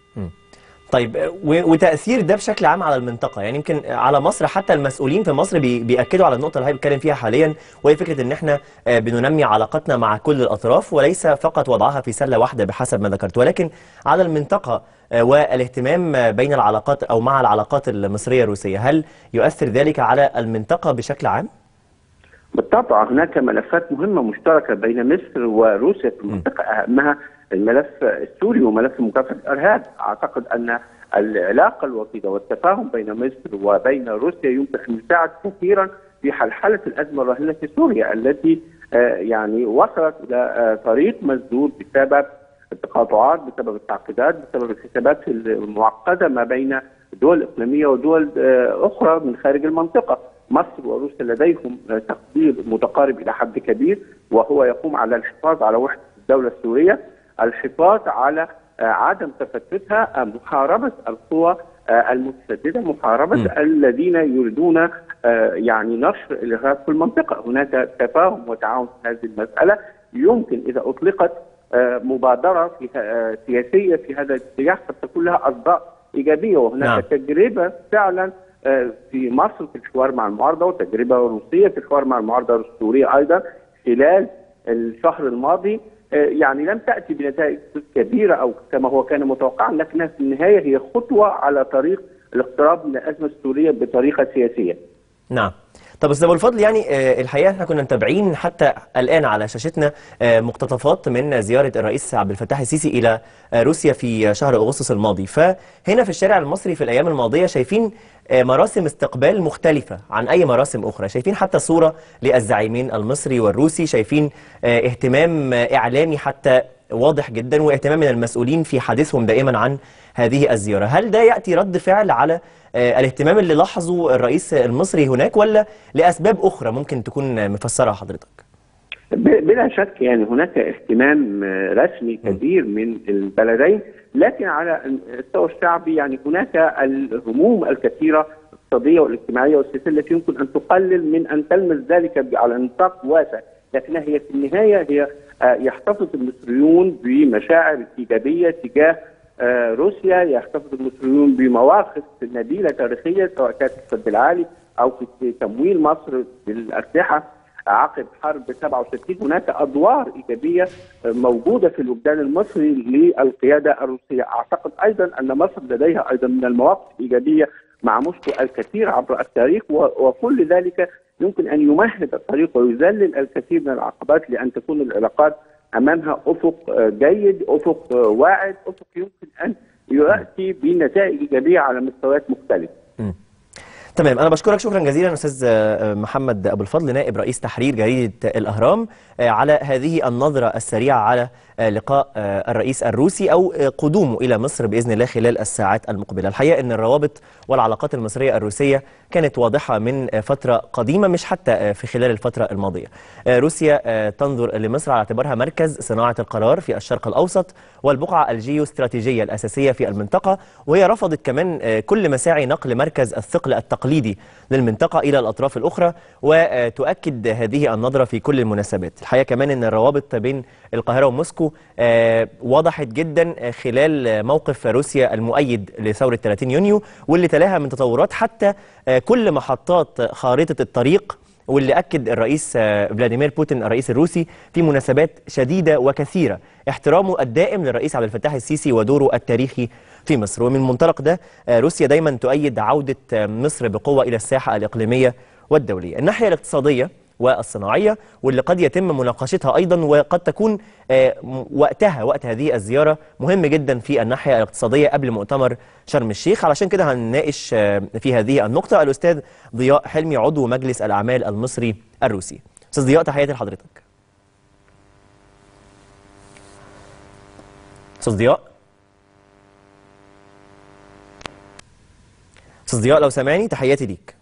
طيب وتاثير ده بشكل عام على المنطقه يعني يمكن على مصر حتى المسؤولين في مصر بياكدوا على النقطه اللي هي بيتكلم فيها حاليا وهي فكره ان احنا بننمي علاقتنا مع كل الاطراف وليس فقط وضعها في سله واحده بحسب ما ذكرت ولكن على المنطقه والاهتمام بين العلاقات او مع العلاقات المصريه الروسيه هل يؤثر ذلك على المنطقه بشكل عام؟ بالطبع هناك ملفات مهمه مشتركه بين مصر وروسيا في المنطقه اهمها الملف السوري وملف مكافحه الارهاب، اعتقد ان العلاقه الوطيده والتفاهم بين مصر وبين روسيا يمكن ان يساعد كثيرا في حلحله الازمه الراهنه في سوريا التي يعني وصلت الى طريق مسدود بسبب التقاطعات بسبب التعقيدات بسبب الحسابات المعقده ما بين دول اقليميه ودول اخرى من خارج المنطقه. مصر وروسيا لديهم تقدير متقارب الى حد كبير وهو يقوم على الحفاظ على وحده الدوله السوريه، الحفاظ على عدم تفتتها، محاربه القوى المتشدده، محاربه م. الذين يريدون يعني نشر الارهاب في المنطقه، هناك تفاهم وتعاون في هذه المساله، يمكن اذا اطلقت مبادره في سياسيه في هذا الاتجاه قد تكون لها اصداء ايجابيه وهناك نعم. تجربه فعلا في مصر في الحوار مع المعارضه وتجربه روسيه في الحوار مع المعارضه السوريه ايضا خلال الشهر الماضي يعني لم تاتي بنتائج كبيره او كما هو كان متوقعا لكنها في النهايه هي خطوه على طريق الاقتراب من الازمه السوريه بطريقه سياسيه. نعم. طب استاذ ابو الفضل يعني الحقيقه احنا كنا متابعين حتى الان على شاشتنا مقتطفات من زياره الرئيس عبد الفتاح السيسي الى روسيا في شهر اغسطس الماضي فهنا في الشارع المصري في الايام الماضيه شايفين مراسم استقبال مختلفه عن اي مراسم اخرى شايفين حتى صوره للزعيمين المصري والروسي شايفين اهتمام اعلامي حتى واضح جدا واهتمام من المسؤولين في حديثهم دائما عن هذه الزيارة هل ده يأتي رد فعل على آه، الاهتمام اللي لاحظه الرئيس المصري هناك ولا لأسباب أخرى ممكن تكون مفسرها حضرتك؟ ب- بلا شك يعني هناك اهتمام آه، رسمي كبير من البلدين لكن على المستوى الشعبي يعني هناك الهموم الكثيره الاقتصاديه والاجتماعيه والسياسيه التي يمكن ان تقلل من ان تلمس ذلك ب- على نطاق واسع لكنها هي في النهايه هي آه، يحتفظ المصريون بمشاعر ايجابيه تجاه آه، روسيا يحتفظ المصريون بمواقف نبيله تاريخيه سواء كانت في السد العالي او في تمويل مصر بالاسلحه عقب حرب 67 هناك ادوار ايجابيه موجوده في الوجدان المصري للقياده الروسيه، اعتقد ايضا ان مصر لديها ايضا من المواقف الايجابيه مع موسكو الكثير عبر التاريخ و- وكل ذلك يمكن ان يمهد الطريق ويذلل الكثير من العقبات لان تكون العلاقات امامها افق آه، جيد، افق آه، واعد، افق يمكن ان ياتي بنتائج ايجابيه على مستويات مختلفه. تمام انا بشكرك شكرا جزيلا استاذ آه، محمد ابو الفضل نائب رئيس تحرير جريده الاهرام آه، على هذه النظره السريعه على آه، لقاء آه، الرئيس الروسي او آه، قدومه الى مصر باذن الله خلال الساعات المقبله الحقيقه ان الروابط والعلاقات المصريه الروسيه كانت واضحه من آه، فتره قديمه مش حتى آه، في خلال الفتره الماضيه آه، روسيا آه، تنظر لمصر على اعتبارها مركز صناعه القرار في الشرق الاوسط والبقعه الجيوستراتيجيه الاساسيه في المنطقه وهي رفضت كمان آه، كل مساعي نقل مركز الثقل التقليدي للمنطقه الى الاطراف الاخرى وتؤكد هذه النظره في كل المناسبات الحقيقه كمان ان الروابط بين القاهره وموسكو آه، وضحت جدا آه، خلال آه، موقف روسيا المؤيد لثوره 30 يونيو واللي تلاها من تطورات حتى آه، كل محطات خارطه الطريق واللي أكد الرئيس آه، فلاديمير بوتين الرئيس الروسي في مناسبات شديدة وكثيرة احترامه الدائم للرئيس عبد الفتاح السيسي ودوره التاريخي في مصر ومن منطلق ده آه، روسيا دايما تؤيد عودة آه، مصر بقوة إلى الساحة الإقليمية والدولية الناحية الاقتصادية والصناعية واللي قد يتم مناقشتها أيضا وقد تكون آه، م- وقتها وقت هذه الزيارة مهم جدا في الناحية الاقتصادية قبل مؤتمر شرم الشيخ علشان كده هنناقش آه، في هذه النقطة الأستاذ ضياء حلمي عضو مجلس الأعمال المصري الروسي أستاذ ضياء تحياتي لحضرتك أستاذ ضياء أستاذ ضياء لو سامعني تحياتي ليك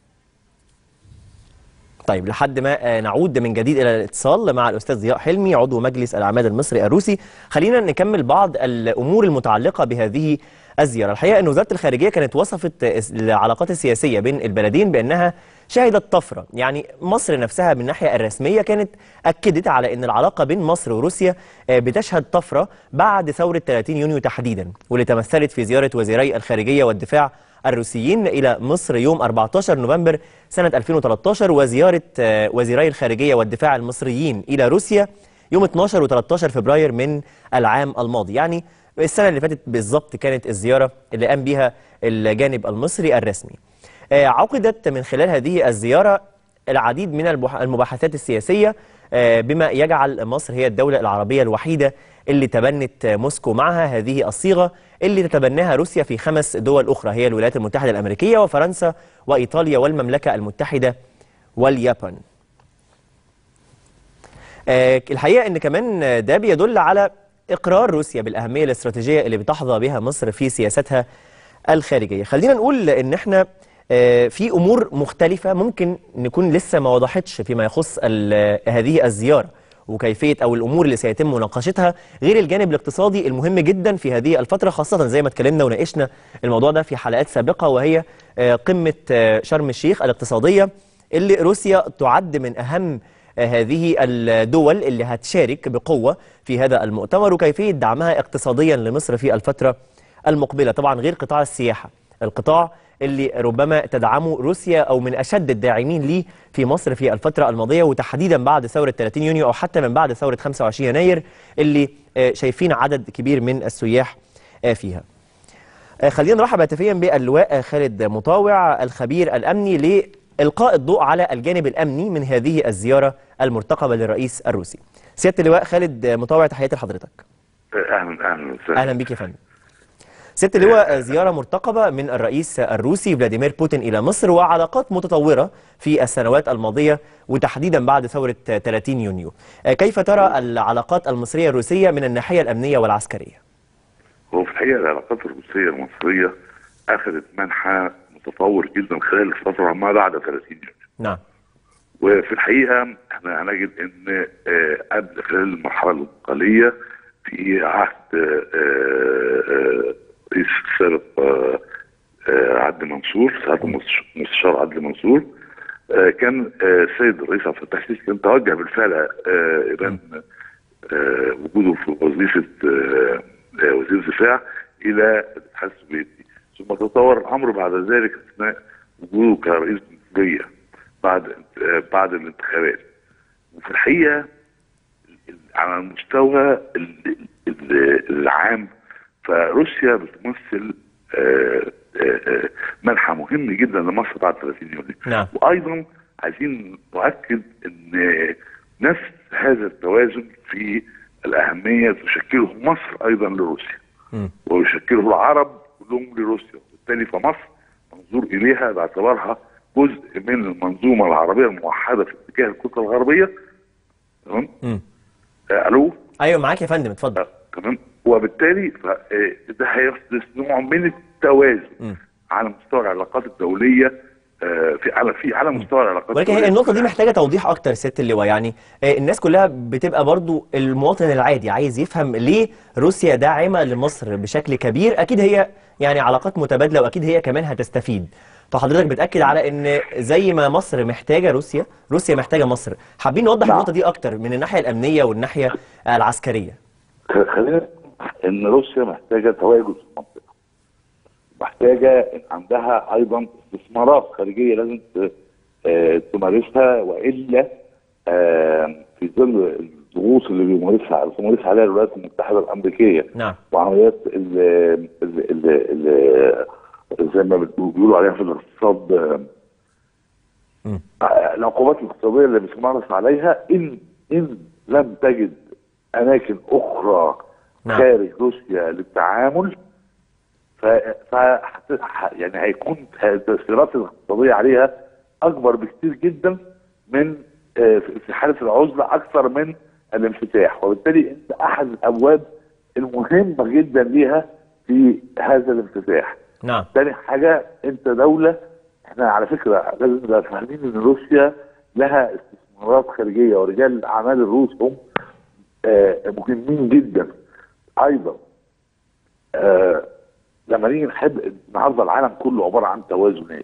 طيب لحد ما آه، نعود من جديد الى الاتصال مع الاستاذ ضياء حلمي عضو مجلس الاعمال المصري الروسي خلينا نكمل بعض الامور المتعلقه بهذه الزياره الحقيقه ان وزاره الخارجيه كانت وصفت آه، العلاقات السياسيه بين البلدين بانها شهدت طفره يعني مصر نفسها من الناحيه الرسميه كانت اكدت على ان العلاقه بين مصر وروسيا آه، بتشهد طفره بعد ثوره 30 يونيو تحديدا واللي تمثلت في زياره وزيري الخارجيه والدفاع الروسيين إلى مصر يوم 14 نوفمبر سنة 2013 وزيارة آه، وزيري الخارجية والدفاع المصريين إلى روسيا يوم 12 و13 فبراير من العام الماضي يعني السنة اللي فاتت بالظبط كانت الزيارة اللي قام بها الجانب المصري الرسمي آه، عقدت من خلال هذه الزيارة العديد من البح- المباحثات السياسية آه، بما يجعل مصر هي الدولة العربية الوحيدة اللي تبنت آه، موسكو معها هذه الصيغة اللي تتبناها روسيا في خمس دول أخرى هي الولايات المتحدة الأمريكية وفرنسا وإيطاليا والمملكة المتحدة واليابان آه، الحقيقة أن كمان آه، ده بيدل على إقرار روسيا بالأهمية الاستراتيجية اللي بتحظى بها مصر في سياستها الخارجية خلينا نقول أن احنا آه، في أمور مختلفة ممكن نكون لسه ما وضحتش فيما يخص ال- هذه الزيارة وكيفية أو الأمور اللي سيتم مناقشتها غير الجانب الاقتصادي المهم جدا في هذه الفترة خاصة زي ما اتكلمنا وناقشنا الموضوع ده في حلقات سابقة وهي آه، قمة آه، شرم الشيخ الاقتصادية اللي روسيا تعد من أهم آه، هذه الدول اللي هتشارك بقوة في هذا المؤتمر وكيفية دعمها اقتصاديا لمصر في الفترة المقبلة طبعا غير قطاع السياحة القطاع اللي ربما تدعمه روسيا أو من أشد الداعمين ليه في مصر في الفترة الماضية وتحديدا بعد ثورة 30 يونيو أو حتى من بعد ثورة 25 يناير اللي آه، شايفين عدد كبير من السياح آه، فيها آه، خلينا نرحب هاتفيا باللواء آه، خالد مطاوع الخبير الامني لالقاء الضوء على الجانب الامني من هذه الزياره المرتقبه للرئيس الروسي. سياده اللواء خالد آه، مطاوع تحياتي لحضرتك. اهلا اهلا وسهلا اهلا بيك يا فندم. ست اللواء زيارة مرتقبة من الرئيس الروسي فلاديمير بوتين إلى مصر وعلاقات متطورة في السنوات الماضية وتحديدا بعد ثورة 30 يونيو كيف ترى العلاقات المصرية الروسية من الناحية الأمنية والعسكرية؟ هو في الحقيقه العلاقات الروسيه المصريه اخذت منحى متطور جدا خلال الفتره ما بعد 30 يونيو نعم وفي الحقيقه احنا هنجد ان آه، قبل خلال المرحله الانتقاليه في عهد آه، آه، رئيس السابق آه، آه، عدلي منصور سعاده المستش- المستشار عدلي منصور آه، كان آه، السيد الرئيس عبد الفتاح السيسي كان توجه بالفعل آه، ايران آه، وجوده في وظيفه آه، آه، وزير الدفاع الى الاتحاد السوفيتي ثم تطور الامر بعد ذلك اثناء وجوده كرئيس جمهوريه بعد آه، بعد الانتخابات وفي الحقيقه ال- على المستوى ال- ال- العام فروسيا بتمثل آه، آه، آه، منحى مهم جدا لمصر بعد 30 يونيو نعم. وايضا عايزين نؤكد ان نفس هذا التوازن في الاهميه تشكله مصر ايضا لروسيا مم. ويشكله العرب كلهم لروسيا وبالتالي فمصر منظور اليها باعتبارها جزء من المنظومه العربيه الموحده في اتجاه الكتله الغربيه تمام مم. آه، الو أيوة معاك يا فندم اتفضل آه، تمام وبالتالي ف- آه، ده هيحدث نوع من التوازن مم. على مستوى العلاقات الدوليه آه، في على في على مستوى العلاقات ولكن هي الدولية. النقطة دي محتاجة توضيح أكتر ست اللواء يعني آه، الناس كلها بتبقى برضو المواطن العادي عايز يفهم ليه روسيا داعمة لمصر بشكل كبير أكيد هي يعني علاقات متبادلة وأكيد هي كمان هتستفيد فحضرتك بتأكد على إن زي ما مصر محتاجة روسيا روسيا محتاجة مصر حابين نوضح نعم. النقطة دي أكتر من الناحية الأمنية والناحية العسكرية خ- خلينا ان روسيا محتاجه تواجد في المنطقه محتاجه ان عندها ايضا استثمارات خارجيه لازم ت- آه، تمارسها والا آه، في ظل الضغوط اللي بيمارسها بتمارسها عليها الولايات المتحده الامريكيه نعم وعمليات ال ال ال ال زي ما بتقول- بيقولوا عليها في الاقتصاد آه، مم. آه، العقوبات الاقتصاديه اللي بتمارس عليها ان ان لم تجد اماكن اخرى نعم. خارج روسيا للتعامل ف ف ح- يعني هيكون التاثيرات الاقتصاديه عليها اكبر بكثير جدا من آه، في في حاله العزله اكثر من الانفتاح وبالتالي انت احد الابواب المهمه جدا ليها في هذا الانفتاح نعم تاني حاجة انت دولة احنا على فكرة لازم نبقى فاهمين ان روسيا لها استثمارات خارجية ورجال الاعمال الروس هم آه، مهمين جدا ايضا آه، لما نيجي نحب النهارده العالم كله عبارة عن توازنات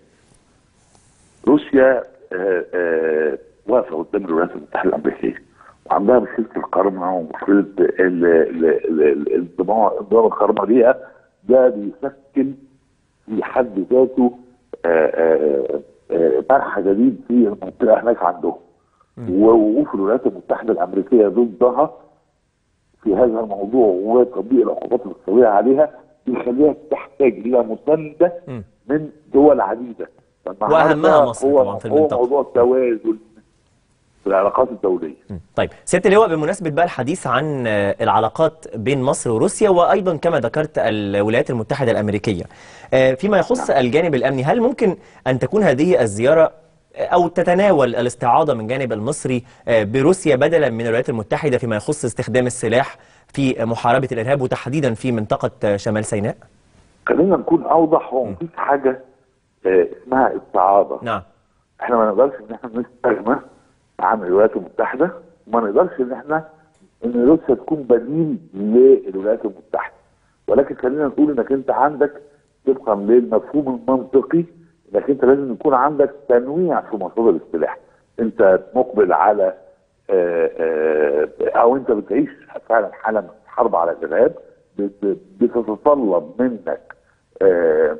روسيا آه، آه، واقفة قدام الولايات المتحدة الأمريكية وعندها مشكلة القرمة ومشكلة ال- ال- ال- ال- الانضمام انضمام القرمة ليها ده بيشكل في حد ذاته آه، آه، آه، مرحى جديد في المنطقه هناك عندهم ووقوف الولايات المتحده الامريكيه ضدها في هذا الموضوع وتطبيق العقوبات الاقتصاديه عليها بيخليها تحتاج الى مسانده مم. من دول عديده فالنهاردة وأهمها مصر هو طبعاً في هو المنطقة. موضوع التوازن في العلاقات الدوليه طيب ست اللواء بمناسبة بقى الحديث عن آه، العلاقات بين مصر وروسيا وأيضا كما ذكرت الولايات المتحدة الأمريكية آه، فيما يخص الجانب الأمني هل ممكن أن تكون هذه الزيارة آه، أو تتناول الاستعاضة من جانب المصري آه، بروسيا بدلا من الولايات المتحدة فيما يخص استخدام السلاح في محاربة الإرهاب وتحديدا في منطقة آه، شمال سيناء؟ خلينا نكون اوضح هو مفيش حاجه آه، اسمها استعاضه نعم احنا ما نقدرش ان احنا نستغنى عن الولايات المتحده وما نقدرش ان احنا ان روسيا تكون بديل للولايات المتحده ولكن خلينا نقول انك انت عندك طبقا للمفهوم المنطقي انك انت لازم يكون عندك تنويع في مصادر السلاح انت مقبل على آه، آه، او انت بتعيش فعلا حاله من الحرب على الارهاب بت- بتتطلب منك آه،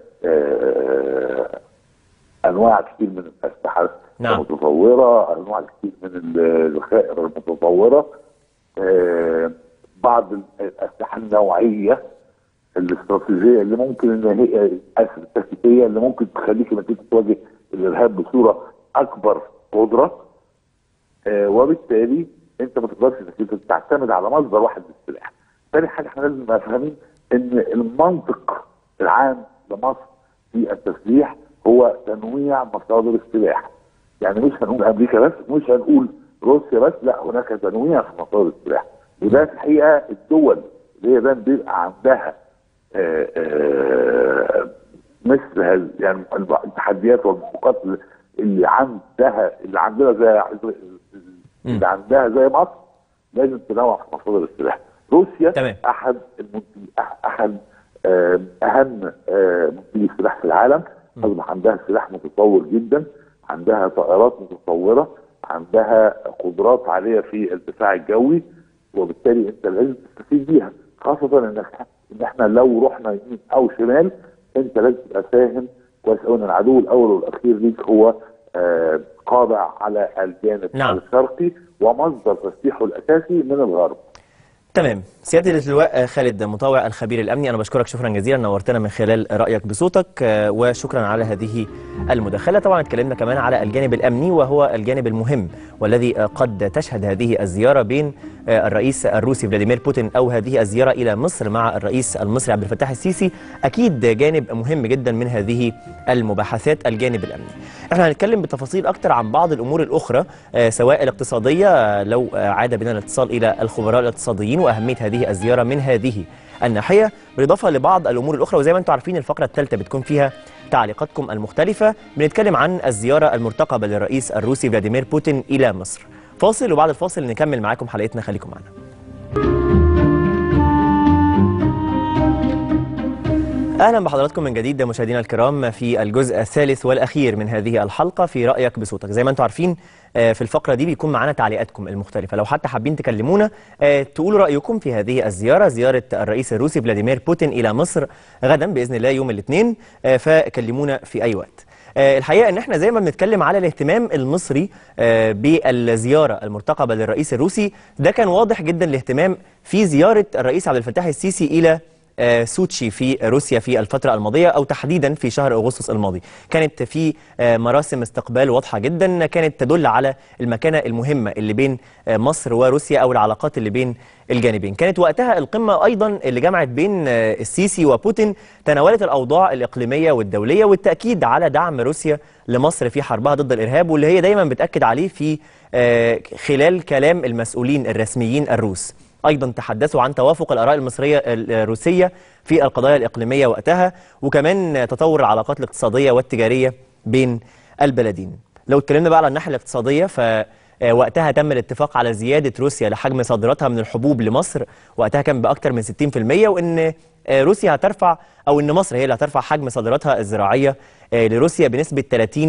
آه، انواع كتير من الاسلحه نعم. المتطوره انواع كتير من ال- الخائر المتطوره آه، بعض الاسلحه النوعيه الاستراتيجيه اللي ممكن ان هي اسف التكتيكيه اللي ممكن تخليك انك انت تواجه الارهاب بصوره اكبر قدره آه، وبالتالي انت ما تقدرش انك انت تعتمد على مصدر واحد للسلاح. تاني حاجه احنا لازم نبقى فاهمين ان المنطق العام لمصر في التسليح هو تنويع مصادر السلاح يعني مش هنقول امريكا بس مش هنقول روسيا بس لا هناك تنويع في مصادر السلاح وده في الحقيقه الدول اللي هي ده بيبقى عندها آه، آه، مثل هذه يعني التحديات والمحققات اللي عندها اللي عندنا زي اللي عندها زي مصر لازم تنوع في مصادر السلاح روسيا تمام. احد المنتج احد آه، اهم آه، منتجي السلاح في العالم اصبح عندها سلاح متطور جدا عندها طائرات متطوره عندها قدرات عاليه في الدفاع الجوي وبالتالي انت لازم تستفيد بيها خاصه انك ان احنا لو رحنا يمين او شمال انت لازم تبقى فاهم كويس قوي ان العدو الاول والاخير ليك هو آه، قاضع على الجانب نعم. الشرقي ومصدر تسليحه الاساسي من الغرب تمام سياده اللواء خالد مطاوع الخبير الامني انا بشكرك شكرا جزيلا نورتنا من خلال رايك بصوتك آه، وشكرا على هذه المداخله طبعا اتكلمنا كمان على الجانب الامني وهو الجانب المهم والذي آه، قد تشهد هذه الزياره بين آه، الرئيس الروسي فلاديمير بوتين او هذه الزياره الى مصر مع الرئيس المصري عبد الفتاح السيسي اكيد جانب مهم جدا من هذه المباحثات الجانب الامني احنا هنتكلم بتفاصيل اكتر عن بعض الامور الاخرى آه، سواء الاقتصاديه آه، لو آه، عاد بنا الاتصال الى الخبراء الاقتصاديين واهميه هذه الزياره من هذه الناحيه بالاضافه لبعض الامور الاخرى وزي ما انتم عارفين الفقره الثالثه بتكون فيها تعليقاتكم المختلفه بنتكلم عن الزياره المرتقبه للرئيس الروسي فلاديمير بوتين الى مصر فاصل وبعد الفاصل نكمل معاكم حلقتنا خليكم معنا اهلا بحضراتكم من جديد مشاهدينا الكرام في الجزء الثالث والاخير من هذه الحلقه في رايك بصوتك زي ما انتم عارفين آه، في الفقره دي بيكون معانا تعليقاتكم المختلفه لو حتى حابين تكلمونا آه، تقولوا رايكم في هذه الزياره زياره الرئيس الروسي فلاديمير بوتين الى مصر غدا باذن الله يوم الاثنين آه، فكلمونا في اي وقت آه، الحقيقه ان احنا زي ما بنتكلم على الاهتمام المصري آه، بالزياره المرتقبه للرئيس الروسي ده كان واضح جدا الاهتمام في زياره الرئيس عبد الفتاح السيسي الى آه، سوتشي في روسيا في الفترة الماضية أو تحديدا في شهر أغسطس الماضي كانت في آه، مراسم استقبال واضحة جدا كانت تدل على المكانة المهمة اللي بين آه، مصر وروسيا أو العلاقات اللي بين الجانبين كانت وقتها القمة أيضا اللي جمعت بين آه، السيسي وبوتين تناولت الأوضاع الإقليمية والدولية والتأكيد على دعم روسيا لمصر في حربها ضد الإرهاب واللي هي دايما بتأكد عليه في آه، خلال كلام المسؤولين الرسميين الروس ايضا تحدثوا عن توافق الاراء المصريه الروسيه في القضايا الاقليميه وقتها وكمان تطور العلاقات الاقتصاديه والتجاريه بين البلدين لو اتكلمنا بقى على الناحيه الاقتصاديه ف وقتها تم الاتفاق على زياده روسيا لحجم صادراتها من الحبوب لمصر وقتها كان باكثر من 60% وان روسيا هترفع او ان مصر هي اللي هترفع حجم صادراتها الزراعيه لروسيا بنسبه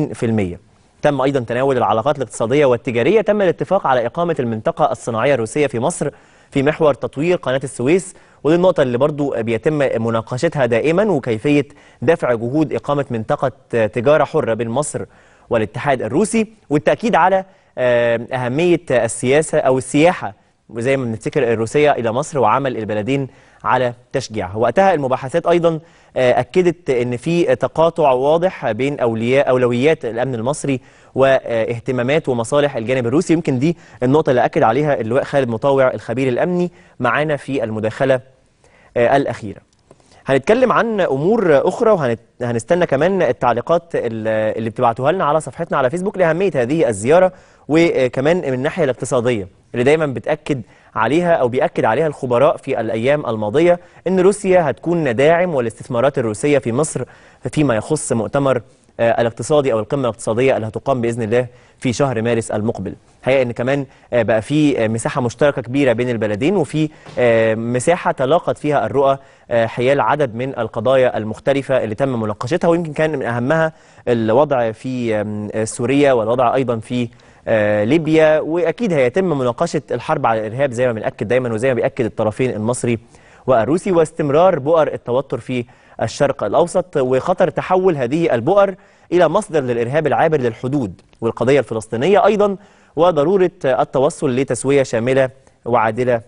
30% تم ايضا تناول العلاقات الاقتصاديه والتجاريه تم الاتفاق على اقامه المنطقه الصناعيه الروسيه في مصر في محور تطوير قناه السويس ودي النقطه اللي برضو بيتم مناقشتها دائما وكيفيه دفع جهود اقامه منطقه تجاره حره بين مصر والاتحاد الروسي والتاكيد على آه، اهميه السياسه او السياحه وزي ما بنفتكر الروسيه الى مصر وعمل البلدين على تشجيعها وقتها المباحثات ايضا آه، اكدت ان في تقاطع واضح بين اولياء اولويات الامن المصري واهتمامات ومصالح الجانب الروسي يمكن دي النقطه اللي اكد عليها اللواء خالد مطاوع الخبير الامني معانا في المداخله آه، الاخيره هنتكلم عن امور اخرى وهنستنى كمان التعليقات ال- اللي بتبعتوها لنا على صفحتنا على فيسبوك لاهميه هذه الزياره وكمان من الناحيه الاقتصاديه اللي دايما بتاكد عليها او بياكد عليها الخبراء في الايام الماضيه ان روسيا هتكون داعم والاستثمارات الروسيه في مصر فيما يخص مؤتمر آه، الاقتصادي او القمه الاقتصاديه اللي هتقام باذن الله في شهر مارس المقبل. الحقيقه ان كمان آه، بقى في آه، مساحه مشتركه كبيره بين البلدين وفي آه، مساحه تلاقت فيها الرؤى آه، حيال عدد من القضايا المختلفه اللي تم مناقشتها ويمكن كان من اهمها الوضع في آم، آه، سوريا والوضع ايضا في آه، ليبيا واكيد هيتم مناقشه الحرب على الارهاب زي ما بناكد دايما وزي ما بياكد الطرفين المصري والروسي واستمرار بؤر التوتر في الشرق الاوسط وخطر تحول هذه البؤر الى مصدر للارهاب العابر للحدود والقضيه الفلسطينيه ايضا وضروره التوصل لتسويه شامله وعادله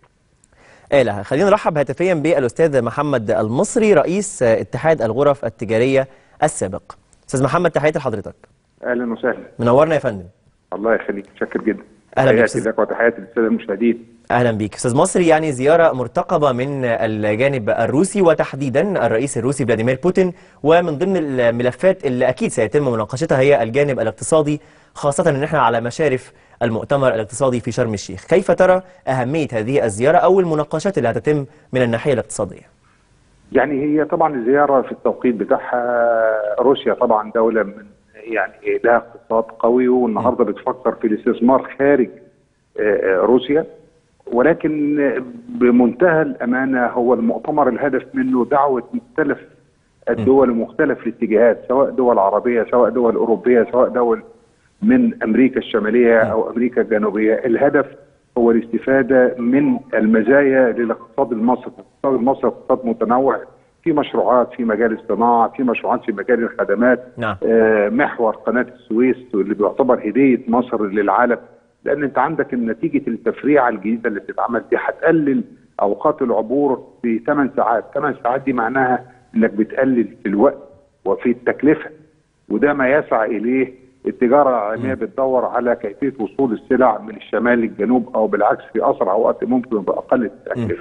آلها خلينا نرحب هاتفيا بالاستاذ محمد المصري رئيس اتحاد الغرف التجاريه السابق استاذ محمد تحياتي لحضرتك اهلا وسهلا منورنا يا فندم الله يخليك شاكر جدا أهلا بك تحياتي أستاذ لك وتحياتي للساده المشاهدين اهلا بيك استاذ مصري يعني زياره مرتقبه من الجانب الروسي وتحديدا الرئيس الروسي فلاديمير بوتين ومن ضمن الملفات اللي اكيد سيتم مناقشتها هي الجانب الاقتصادي خاصه ان احنا على مشارف المؤتمر الاقتصادي في شرم الشيخ كيف ترى اهميه هذه الزياره او المناقشات اللي هتتم من الناحيه الاقتصاديه يعني هي طبعا الزياره في التوقيت بتاعها روسيا طبعا دوله من يعني لها اقتصاد قوي والنهارده بتفكر في الاستثمار خارج آه، آه، روسيا ولكن آه، بمنتهى الامانه هو المؤتمر الهدف منه دعوه مختلف الدول ومختلف الاتجاهات سواء دول عربيه سواء دول اوروبيه سواء دول من امريكا الشماليه او امريكا الجنوبيه الهدف هو الاستفاده من المزايا للاقتصاد المصري، الاقتصاد المصري اقتصاد متنوع في مشروعات في مجال الصناعه، في مشروعات في مجال الخدمات نعم. آه محور قناه السويس واللي بيعتبر هديه مصر للعالم لان انت عندك نتيجه التفريعه الجديده اللي بتتعمل دي هتقلل اوقات العبور ب 8 ساعات، 8 ساعات دي معناها انك بتقلل في الوقت وفي التكلفه وده ما يسعى اليه التجاره العالميه بتدور على كيفيه وصول السلع من الشمال للجنوب او بالعكس في اسرع وقت ممكن باقل التكلفه.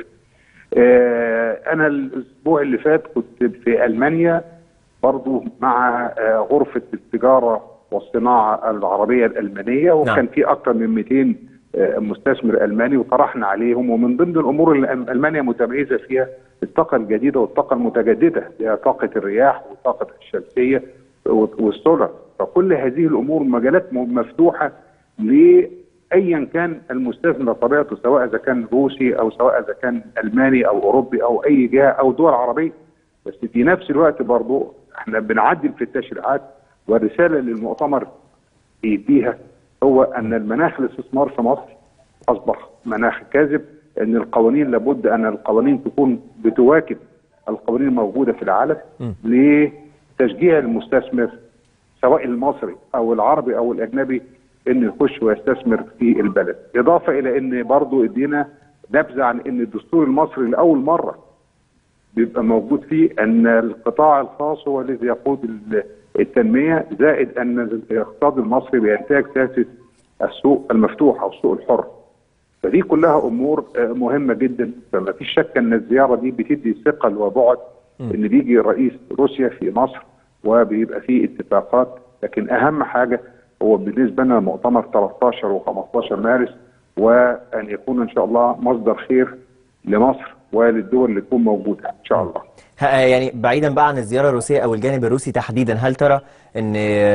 آه انا الاسبوع اللي فات كنت في المانيا برضو مع آه غرفه التجاره والصناعه العربيه الالمانيه وكان نعم. في اكثر من 200 آه، مستثمر الماني وطرحنا عليهم ومن ضمن الامور اللي أم- المانيا متميزه فيها الطاقه الجديده والطاقه المتجدده هي طاقه الرياح والطاقه الشمسيه والسولار فكل هذه الامور مجالات م- مفتوحه لايا كان المستثمر طبيعته سواء اذا كان روسي او سواء اذا كان الماني او اوروبي او اي جهه او دول عربيه بس في نفس الوقت برضو احنا بنعدل في التشريعات والرساله للمؤتمر بيديها هو ان المناخ الاستثمار في مصر اصبح مناخ كاذب ان القوانين لابد ان القوانين تكون بتواكب القوانين الموجوده في العالم لتشجيع المستثمر سواء المصري او العربي او الاجنبي انه يخش ويستثمر في البلد اضافه الى ان برضو ادينا نبذه عن ان الدستور المصري لاول مره بيبقى موجود فيه ان القطاع الخاص هو الذي يقود ال- التنميه زائد ان الاقتصاد المصري بينتهج سياسه السوق المفتوح او السوق الحر. فدي كلها امور آه، مهمه جدا فما فيش شك ان الزياره دي بتدي ثقل وبعد ان بيجي رئيس روسيا في مصر وبيبقى فيه اتفاقات لكن اهم حاجه هو بالنسبه لنا مؤتمر 13 و15 مارس وان يكون ان شاء الله مصدر خير لمصر وللدول اللي تكون موجوده ان شاء الله. ها- يعني بعيدا بقى عن الزياره الروسيه او الجانب الروسي تحديدا هل ترى ان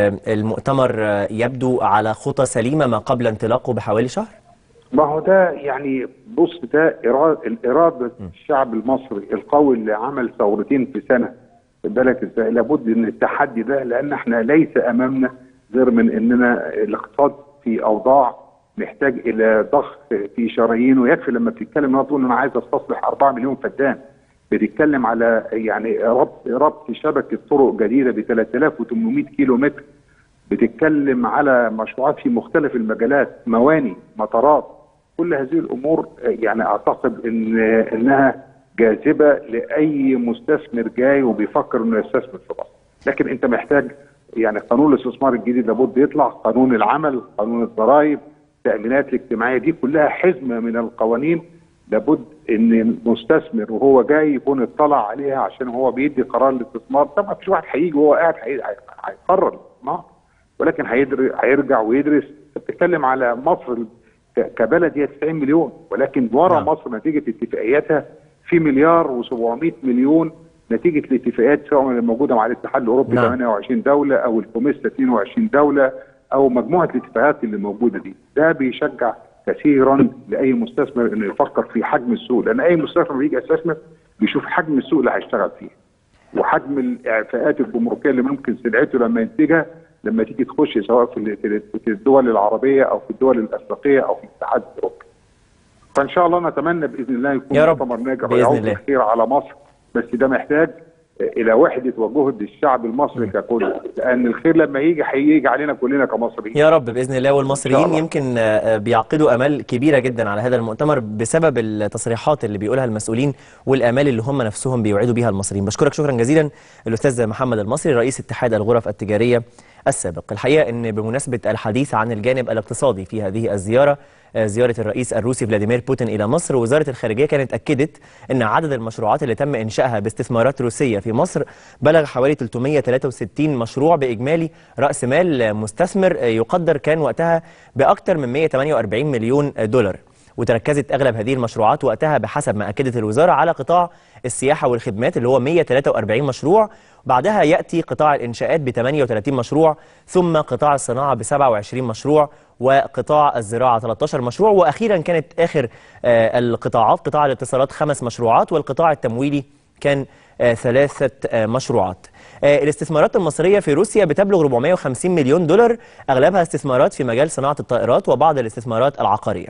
المؤتمر يبدو على خطى سليمه ما قبل انطلاقه بحوالي شهر ما هو ده يعني بص ده إرادة الإرادة الشعب المصري القوي اللي عمل ثورتين في سنة خد بالك ازاي لابد ان التحدي ده لان احنا ليس امامنا غير من اننا الاقتصاد في اوضاع محتاج الى ضخ في شرايين ويكفي لما بتتكلم انها تقول انا عايز استصلح 4 مليون فدان بتتكلم على يعني ربط ربط شبكه طرق جديده ب 3800 كيلو متر بتتكلم على مشروعات في مختلف المجالات مواني مطارات كل هذه الامور آه، يعني اعتقد ان انها جاذبه لاي مستثمر جاي وبيفكر انه يستثمر في مصر لكن انت محتاج يعني قانون الاستثمار الجديد لابد يطلع قانون العمل قانون الضرائب التامينات الاجتماعيه دي كلها حزمه من القوانين لابد ان المستثمر وهو جاي يكون اطلع عليها عشان هو بيدي قرار الاستثمار طب ما فيش واحد هيجي وهو قاعد هي- هي- هيقرر الاستثمار ولكن هيدر- هيرجع ويدرس أنت بتتكلم على مصر ك- كبلد هي 90 مليون ولكن ورا نعم. مصر نتيجه اتفاقياتها في مليار و700 مليون نتيجه الاتفاقيات سواء اللي موجوده مع الاتحاد الاوروبي نعم. 28 دوله او الكوميسا 22 دوله او مجموعه الاتفاقات اللي موجوده دي ده بيشجع كثيرا لاي مستثمر انه يفكر في حجم السوق لان اي مستثمر بيجي يستثمر بيشوف حجم السوق اللي هيشتغل فيه وحجم الاعفاءات الجمركيه اللي ممكن سلعته لما ينتجها لما تيجي تخش سواء في ال- في ال- في الدول العربيه او في الدول الافريقيه او في الاتحاد الاوروبي. فان شاء الله نتمنى باذن الله يكون يا رب. مؤتمر ناجح بإذن ويعود الله. بالخير على مصر بس ده محتاج الى وحده وجهد الشعب المصري ككل لان الخير لما يجي هيجي علينا كلنا كمصريين. يا رب باذن الله والمصريين الله. يمكن آه، بيعقدوا امال كبيره جدا على هذا المؤتمر بسبب التصريحات اللي بيقولها المسؤولين والامال اللي هم نفسهم بيوعدوا بيها المصريين بشكرك شكرا جزيلا الاستاذ محمد المصري رئيس اتحاد الغرف التجاريه السابق الحقيقة أن بمناسبة الحديث عن الجانب الاقتصادي في هذه الزيارة آه، زيارة الرئيس الروسي فلاديمير بوتين إلى مصر وزارة الخارجية كانت أكدت أن عدد المشروعات اللي تم إنشائها باستثمارات روسية في مصر بلغ حوالي 363 مشروع بإجمالي رأس مال مستثمر آه، يقدر كان وقتها بأكثر من 148 مليون دولار وتركزت أغلب هذه المشروعات وقتها بحسب ما أكدت الوزارة على قطاع السياحة والخدمات اللي هو 143 مشروع بعدها يأتي قطاع الإنشاءات ب 38 مشروع ثم قطاع الصناعة ب 27 مشروع وقطاع الزراعة 13 مشروع وأخيرا كانت آخر آه، القطاعات قطاع الاتصالات خمس مشروعات والقطاع التمويلي كان آه، ثلاثة آه، مشروعات آه، الاستثمارات المصرية في روسيا بتبلغ 450 مليون دولار أغلبها استثمارات في مجال صناعة الطائرات وبعض الاستثمارات العقارية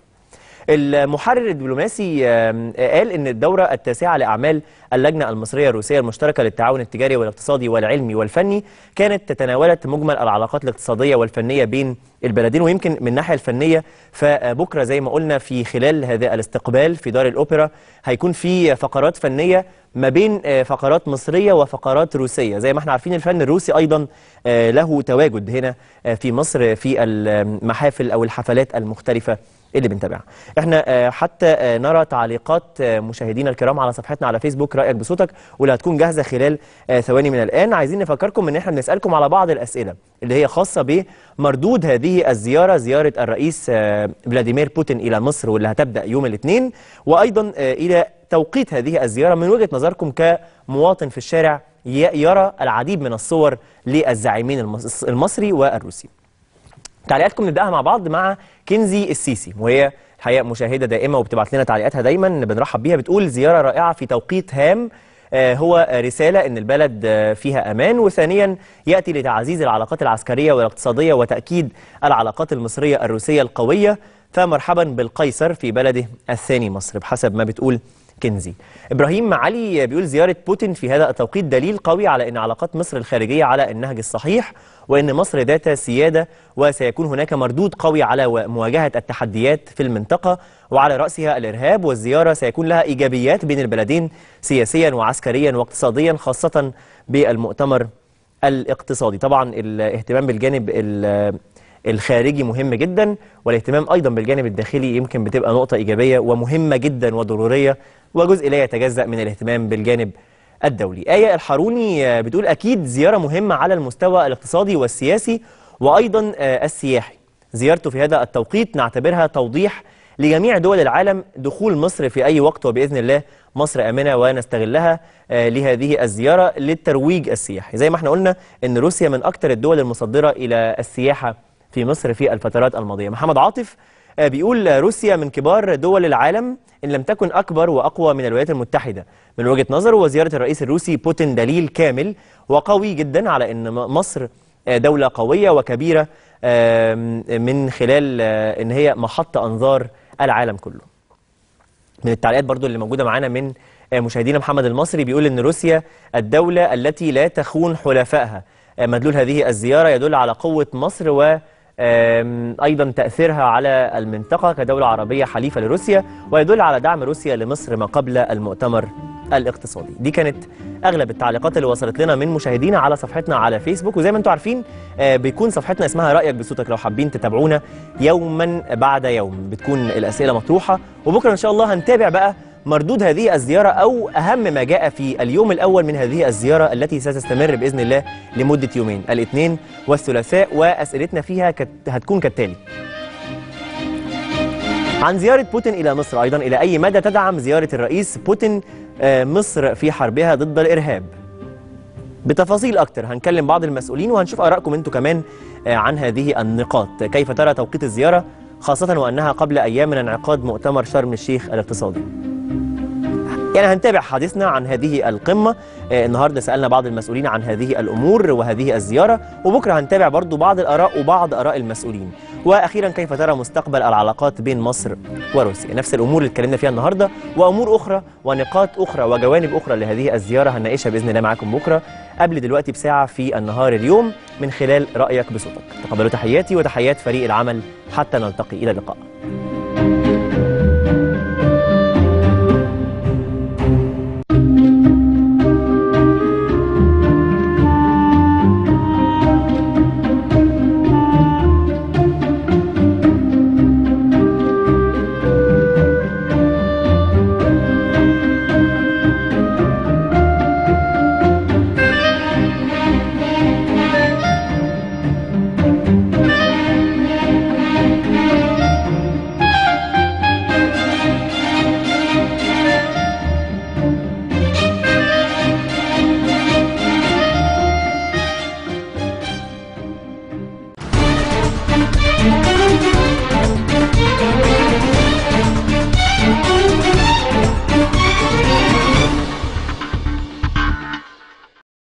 المحرر الدبلوماسي آم، قال ان الدوره التاسعه لاعمال اللجنه المصريه الروسيه المشتركه للتعاون التجاري والاقتصادي والعلمي والفني كانت تناولت مجمل العلاقات الاقتصاديه والفنيه بين البلدين ويمكن من الناحيه الفنيه فبكره زي ما قلنا في خلال هذا الاستقبال في دار الاوبرا هيكون في فقرات فنيه ما بين آه، فقرات مصريه وفقرات روسيه زي ما احنا عارفين الفن الروسي ايضا آه، له تواجد هنا آه، في مصر في المحافل او الحفلات المختلفه اللي بنتابعها احنا آه، حتى آه، نرى تعليقات آه، مشاهدينا الكرام على صفحتنا على فيسبوك رايك بصوتك واللي هتكون جاهزه خلال آه، ثواني من الان عايزين نفكركم ان احنا بنسالكم على بعض الاسئله اللي هي خاصه بمردود هذه الزياره زياره الرئيس آه، فلاديمير بوتين الى مصر واللي هتبدا يوم الاثنين وايضا آه، الى توقيت هذه الزياره من وجهه نظركم كمواطن في الشارع ي- يرى العديد من الصور للزعيمين المص- المصري والروسي تعليقاتكم نبداها مع بعض مع كنزي السيسي وهي الحقيقه مشاهده دائمه وبتبعت لنا تعليقاتها دايما بنرحب بيها بتقول زياره رائعه في توقيت هام آه، هو رساله ان البلد آه، فيها امان وثانيا ياتي لتعزيز العلاقات العسكريه والاقتصاديه وتاكيد العلاقات المصريه الروسيه القويه فمرحبا بالقيصر في بلده الثاني مصر بحسب ما بتقول كنزي ابراهيم علي بيقول زياره بوتين في هذا التوقيت دليل قوي على ان علاقات مصر الخارجيه على النهج الصحيح وان مصر ذات سياده وسيكون هناك مردود قوي على و- مواجهه التحديات في المنطقه وعلى راسها الارهاب والزياره سيكون لها ايجابيات بين البلدين سياسيا وعسكريا واقتصاديا خاصه بالمؤتمر الاقتصادي طبعا الاهتمام بالجانب ال- الخارجي مهم جدا والاهتمام ايضا بالجانب الداخلي يمكن بتبقى نقطه ايجابيه ومهمه جدا وضروريه وجزء لا يتجزا من الاهتمام بالجانب الدولي آية الحاروني آه، بتقول أكيد زيارة مهمة على المستوى الاقتصادي والسياسي وأيضا آه، السياحي زيارته في هذا التوقيت نعتبرها توضيح لجميع دول العالم دخول مصر في أي وقت وبإذن الله مصر آمنة ونستغلها آه، لهذه الزيارة للترويج السياحي زي ما احنا قلنا أن روسيا من أكثر الدول المصدرة إلى السياحة في مصر في الفترات الماضية محمد عاطف آه، بيقول آه، روسيا من كبار دول العالم إن لم تكن أكبر وأقوى من الولايات المتحدة من وجهة نظره وزيارة الرئيس الروسي بوتين دليل كامل وقوي جدا على أن م- مصر آه، دولة قوية وكبيرة آم، من خلال آه، أن هي محط أنظار العالم كله من التعليقات برضو اللي موجودة معانا من آه، مشاهدينا محمد المصري بيقول ان روسيا الدولة التي لا تخون حلفائها آه، مدلول هذه الزيارة يدل على قوة مصر و آم، ايضا تاثيرها على المنطقه كدوله عربيه حليفه لروسيا ويدل على دعم روسيا لمصر ما قبل المؤتمر الاقتصادي دي كانت اغلب التعليقات اللي وصلت لنا من مشاهدينا على صفحتنا على فيسبوك وزي ما انتم عارفين آه، بيكون صفحتنا اسمها رايك بصوتك لو حابين تتابعونا يوما بعد يوم بتكون الاسئله مطروحه وبكره ان شاء الله هنتابع بقى مردود هذه الزيارة أو أهم ما جاء في اليوم الأول من هذه الزيارة التي ستستمر بإذن الله لمدة يومين الاثنين والثلاثاء وأسئلتنا فيها كت... هتكون كالتالي عن زيارة بوتين إلى مصر أيضا إلى أي مدى تدعم زيارة الرئيس بوتين آه، مصر في حربها ضد الإرهاب بتفاصيل أكتر هنكلم بعض المسؤولين وهنشوف آرائكم أنتم كمان آه، عن هذه النقاط كيف ترى توقيت الزيارة خاصة وأنها قبل أيام من انعقاد مؤتمر شرم الشيخ الاقتصادي يعني هنتابع حديثنا عن هذه القمة آه، النهاردة سألنا بعض المسؤولين عن هذه الأمور وهذه الزيارة وبكرة هنتابع برضو بعض الآراء وبعض آراء المسؤولين وأخيرا كيف ترى مستقبل العلاقات بين مصر وروسيا نفس الأمور اللي اتكلمنا فيها النهاردة وأمور أخرى ونقاط أخرى وجوانب أخرى لهذه الزيارة هنناقشها بإذن الله معاكم بكرة قبل دلوقتي بساعة في النهار اليوم من خلال رأيك بصوتك تقبلوا تحياتي وتحيات فريق العمل حتى نلتقي إلى اللقاء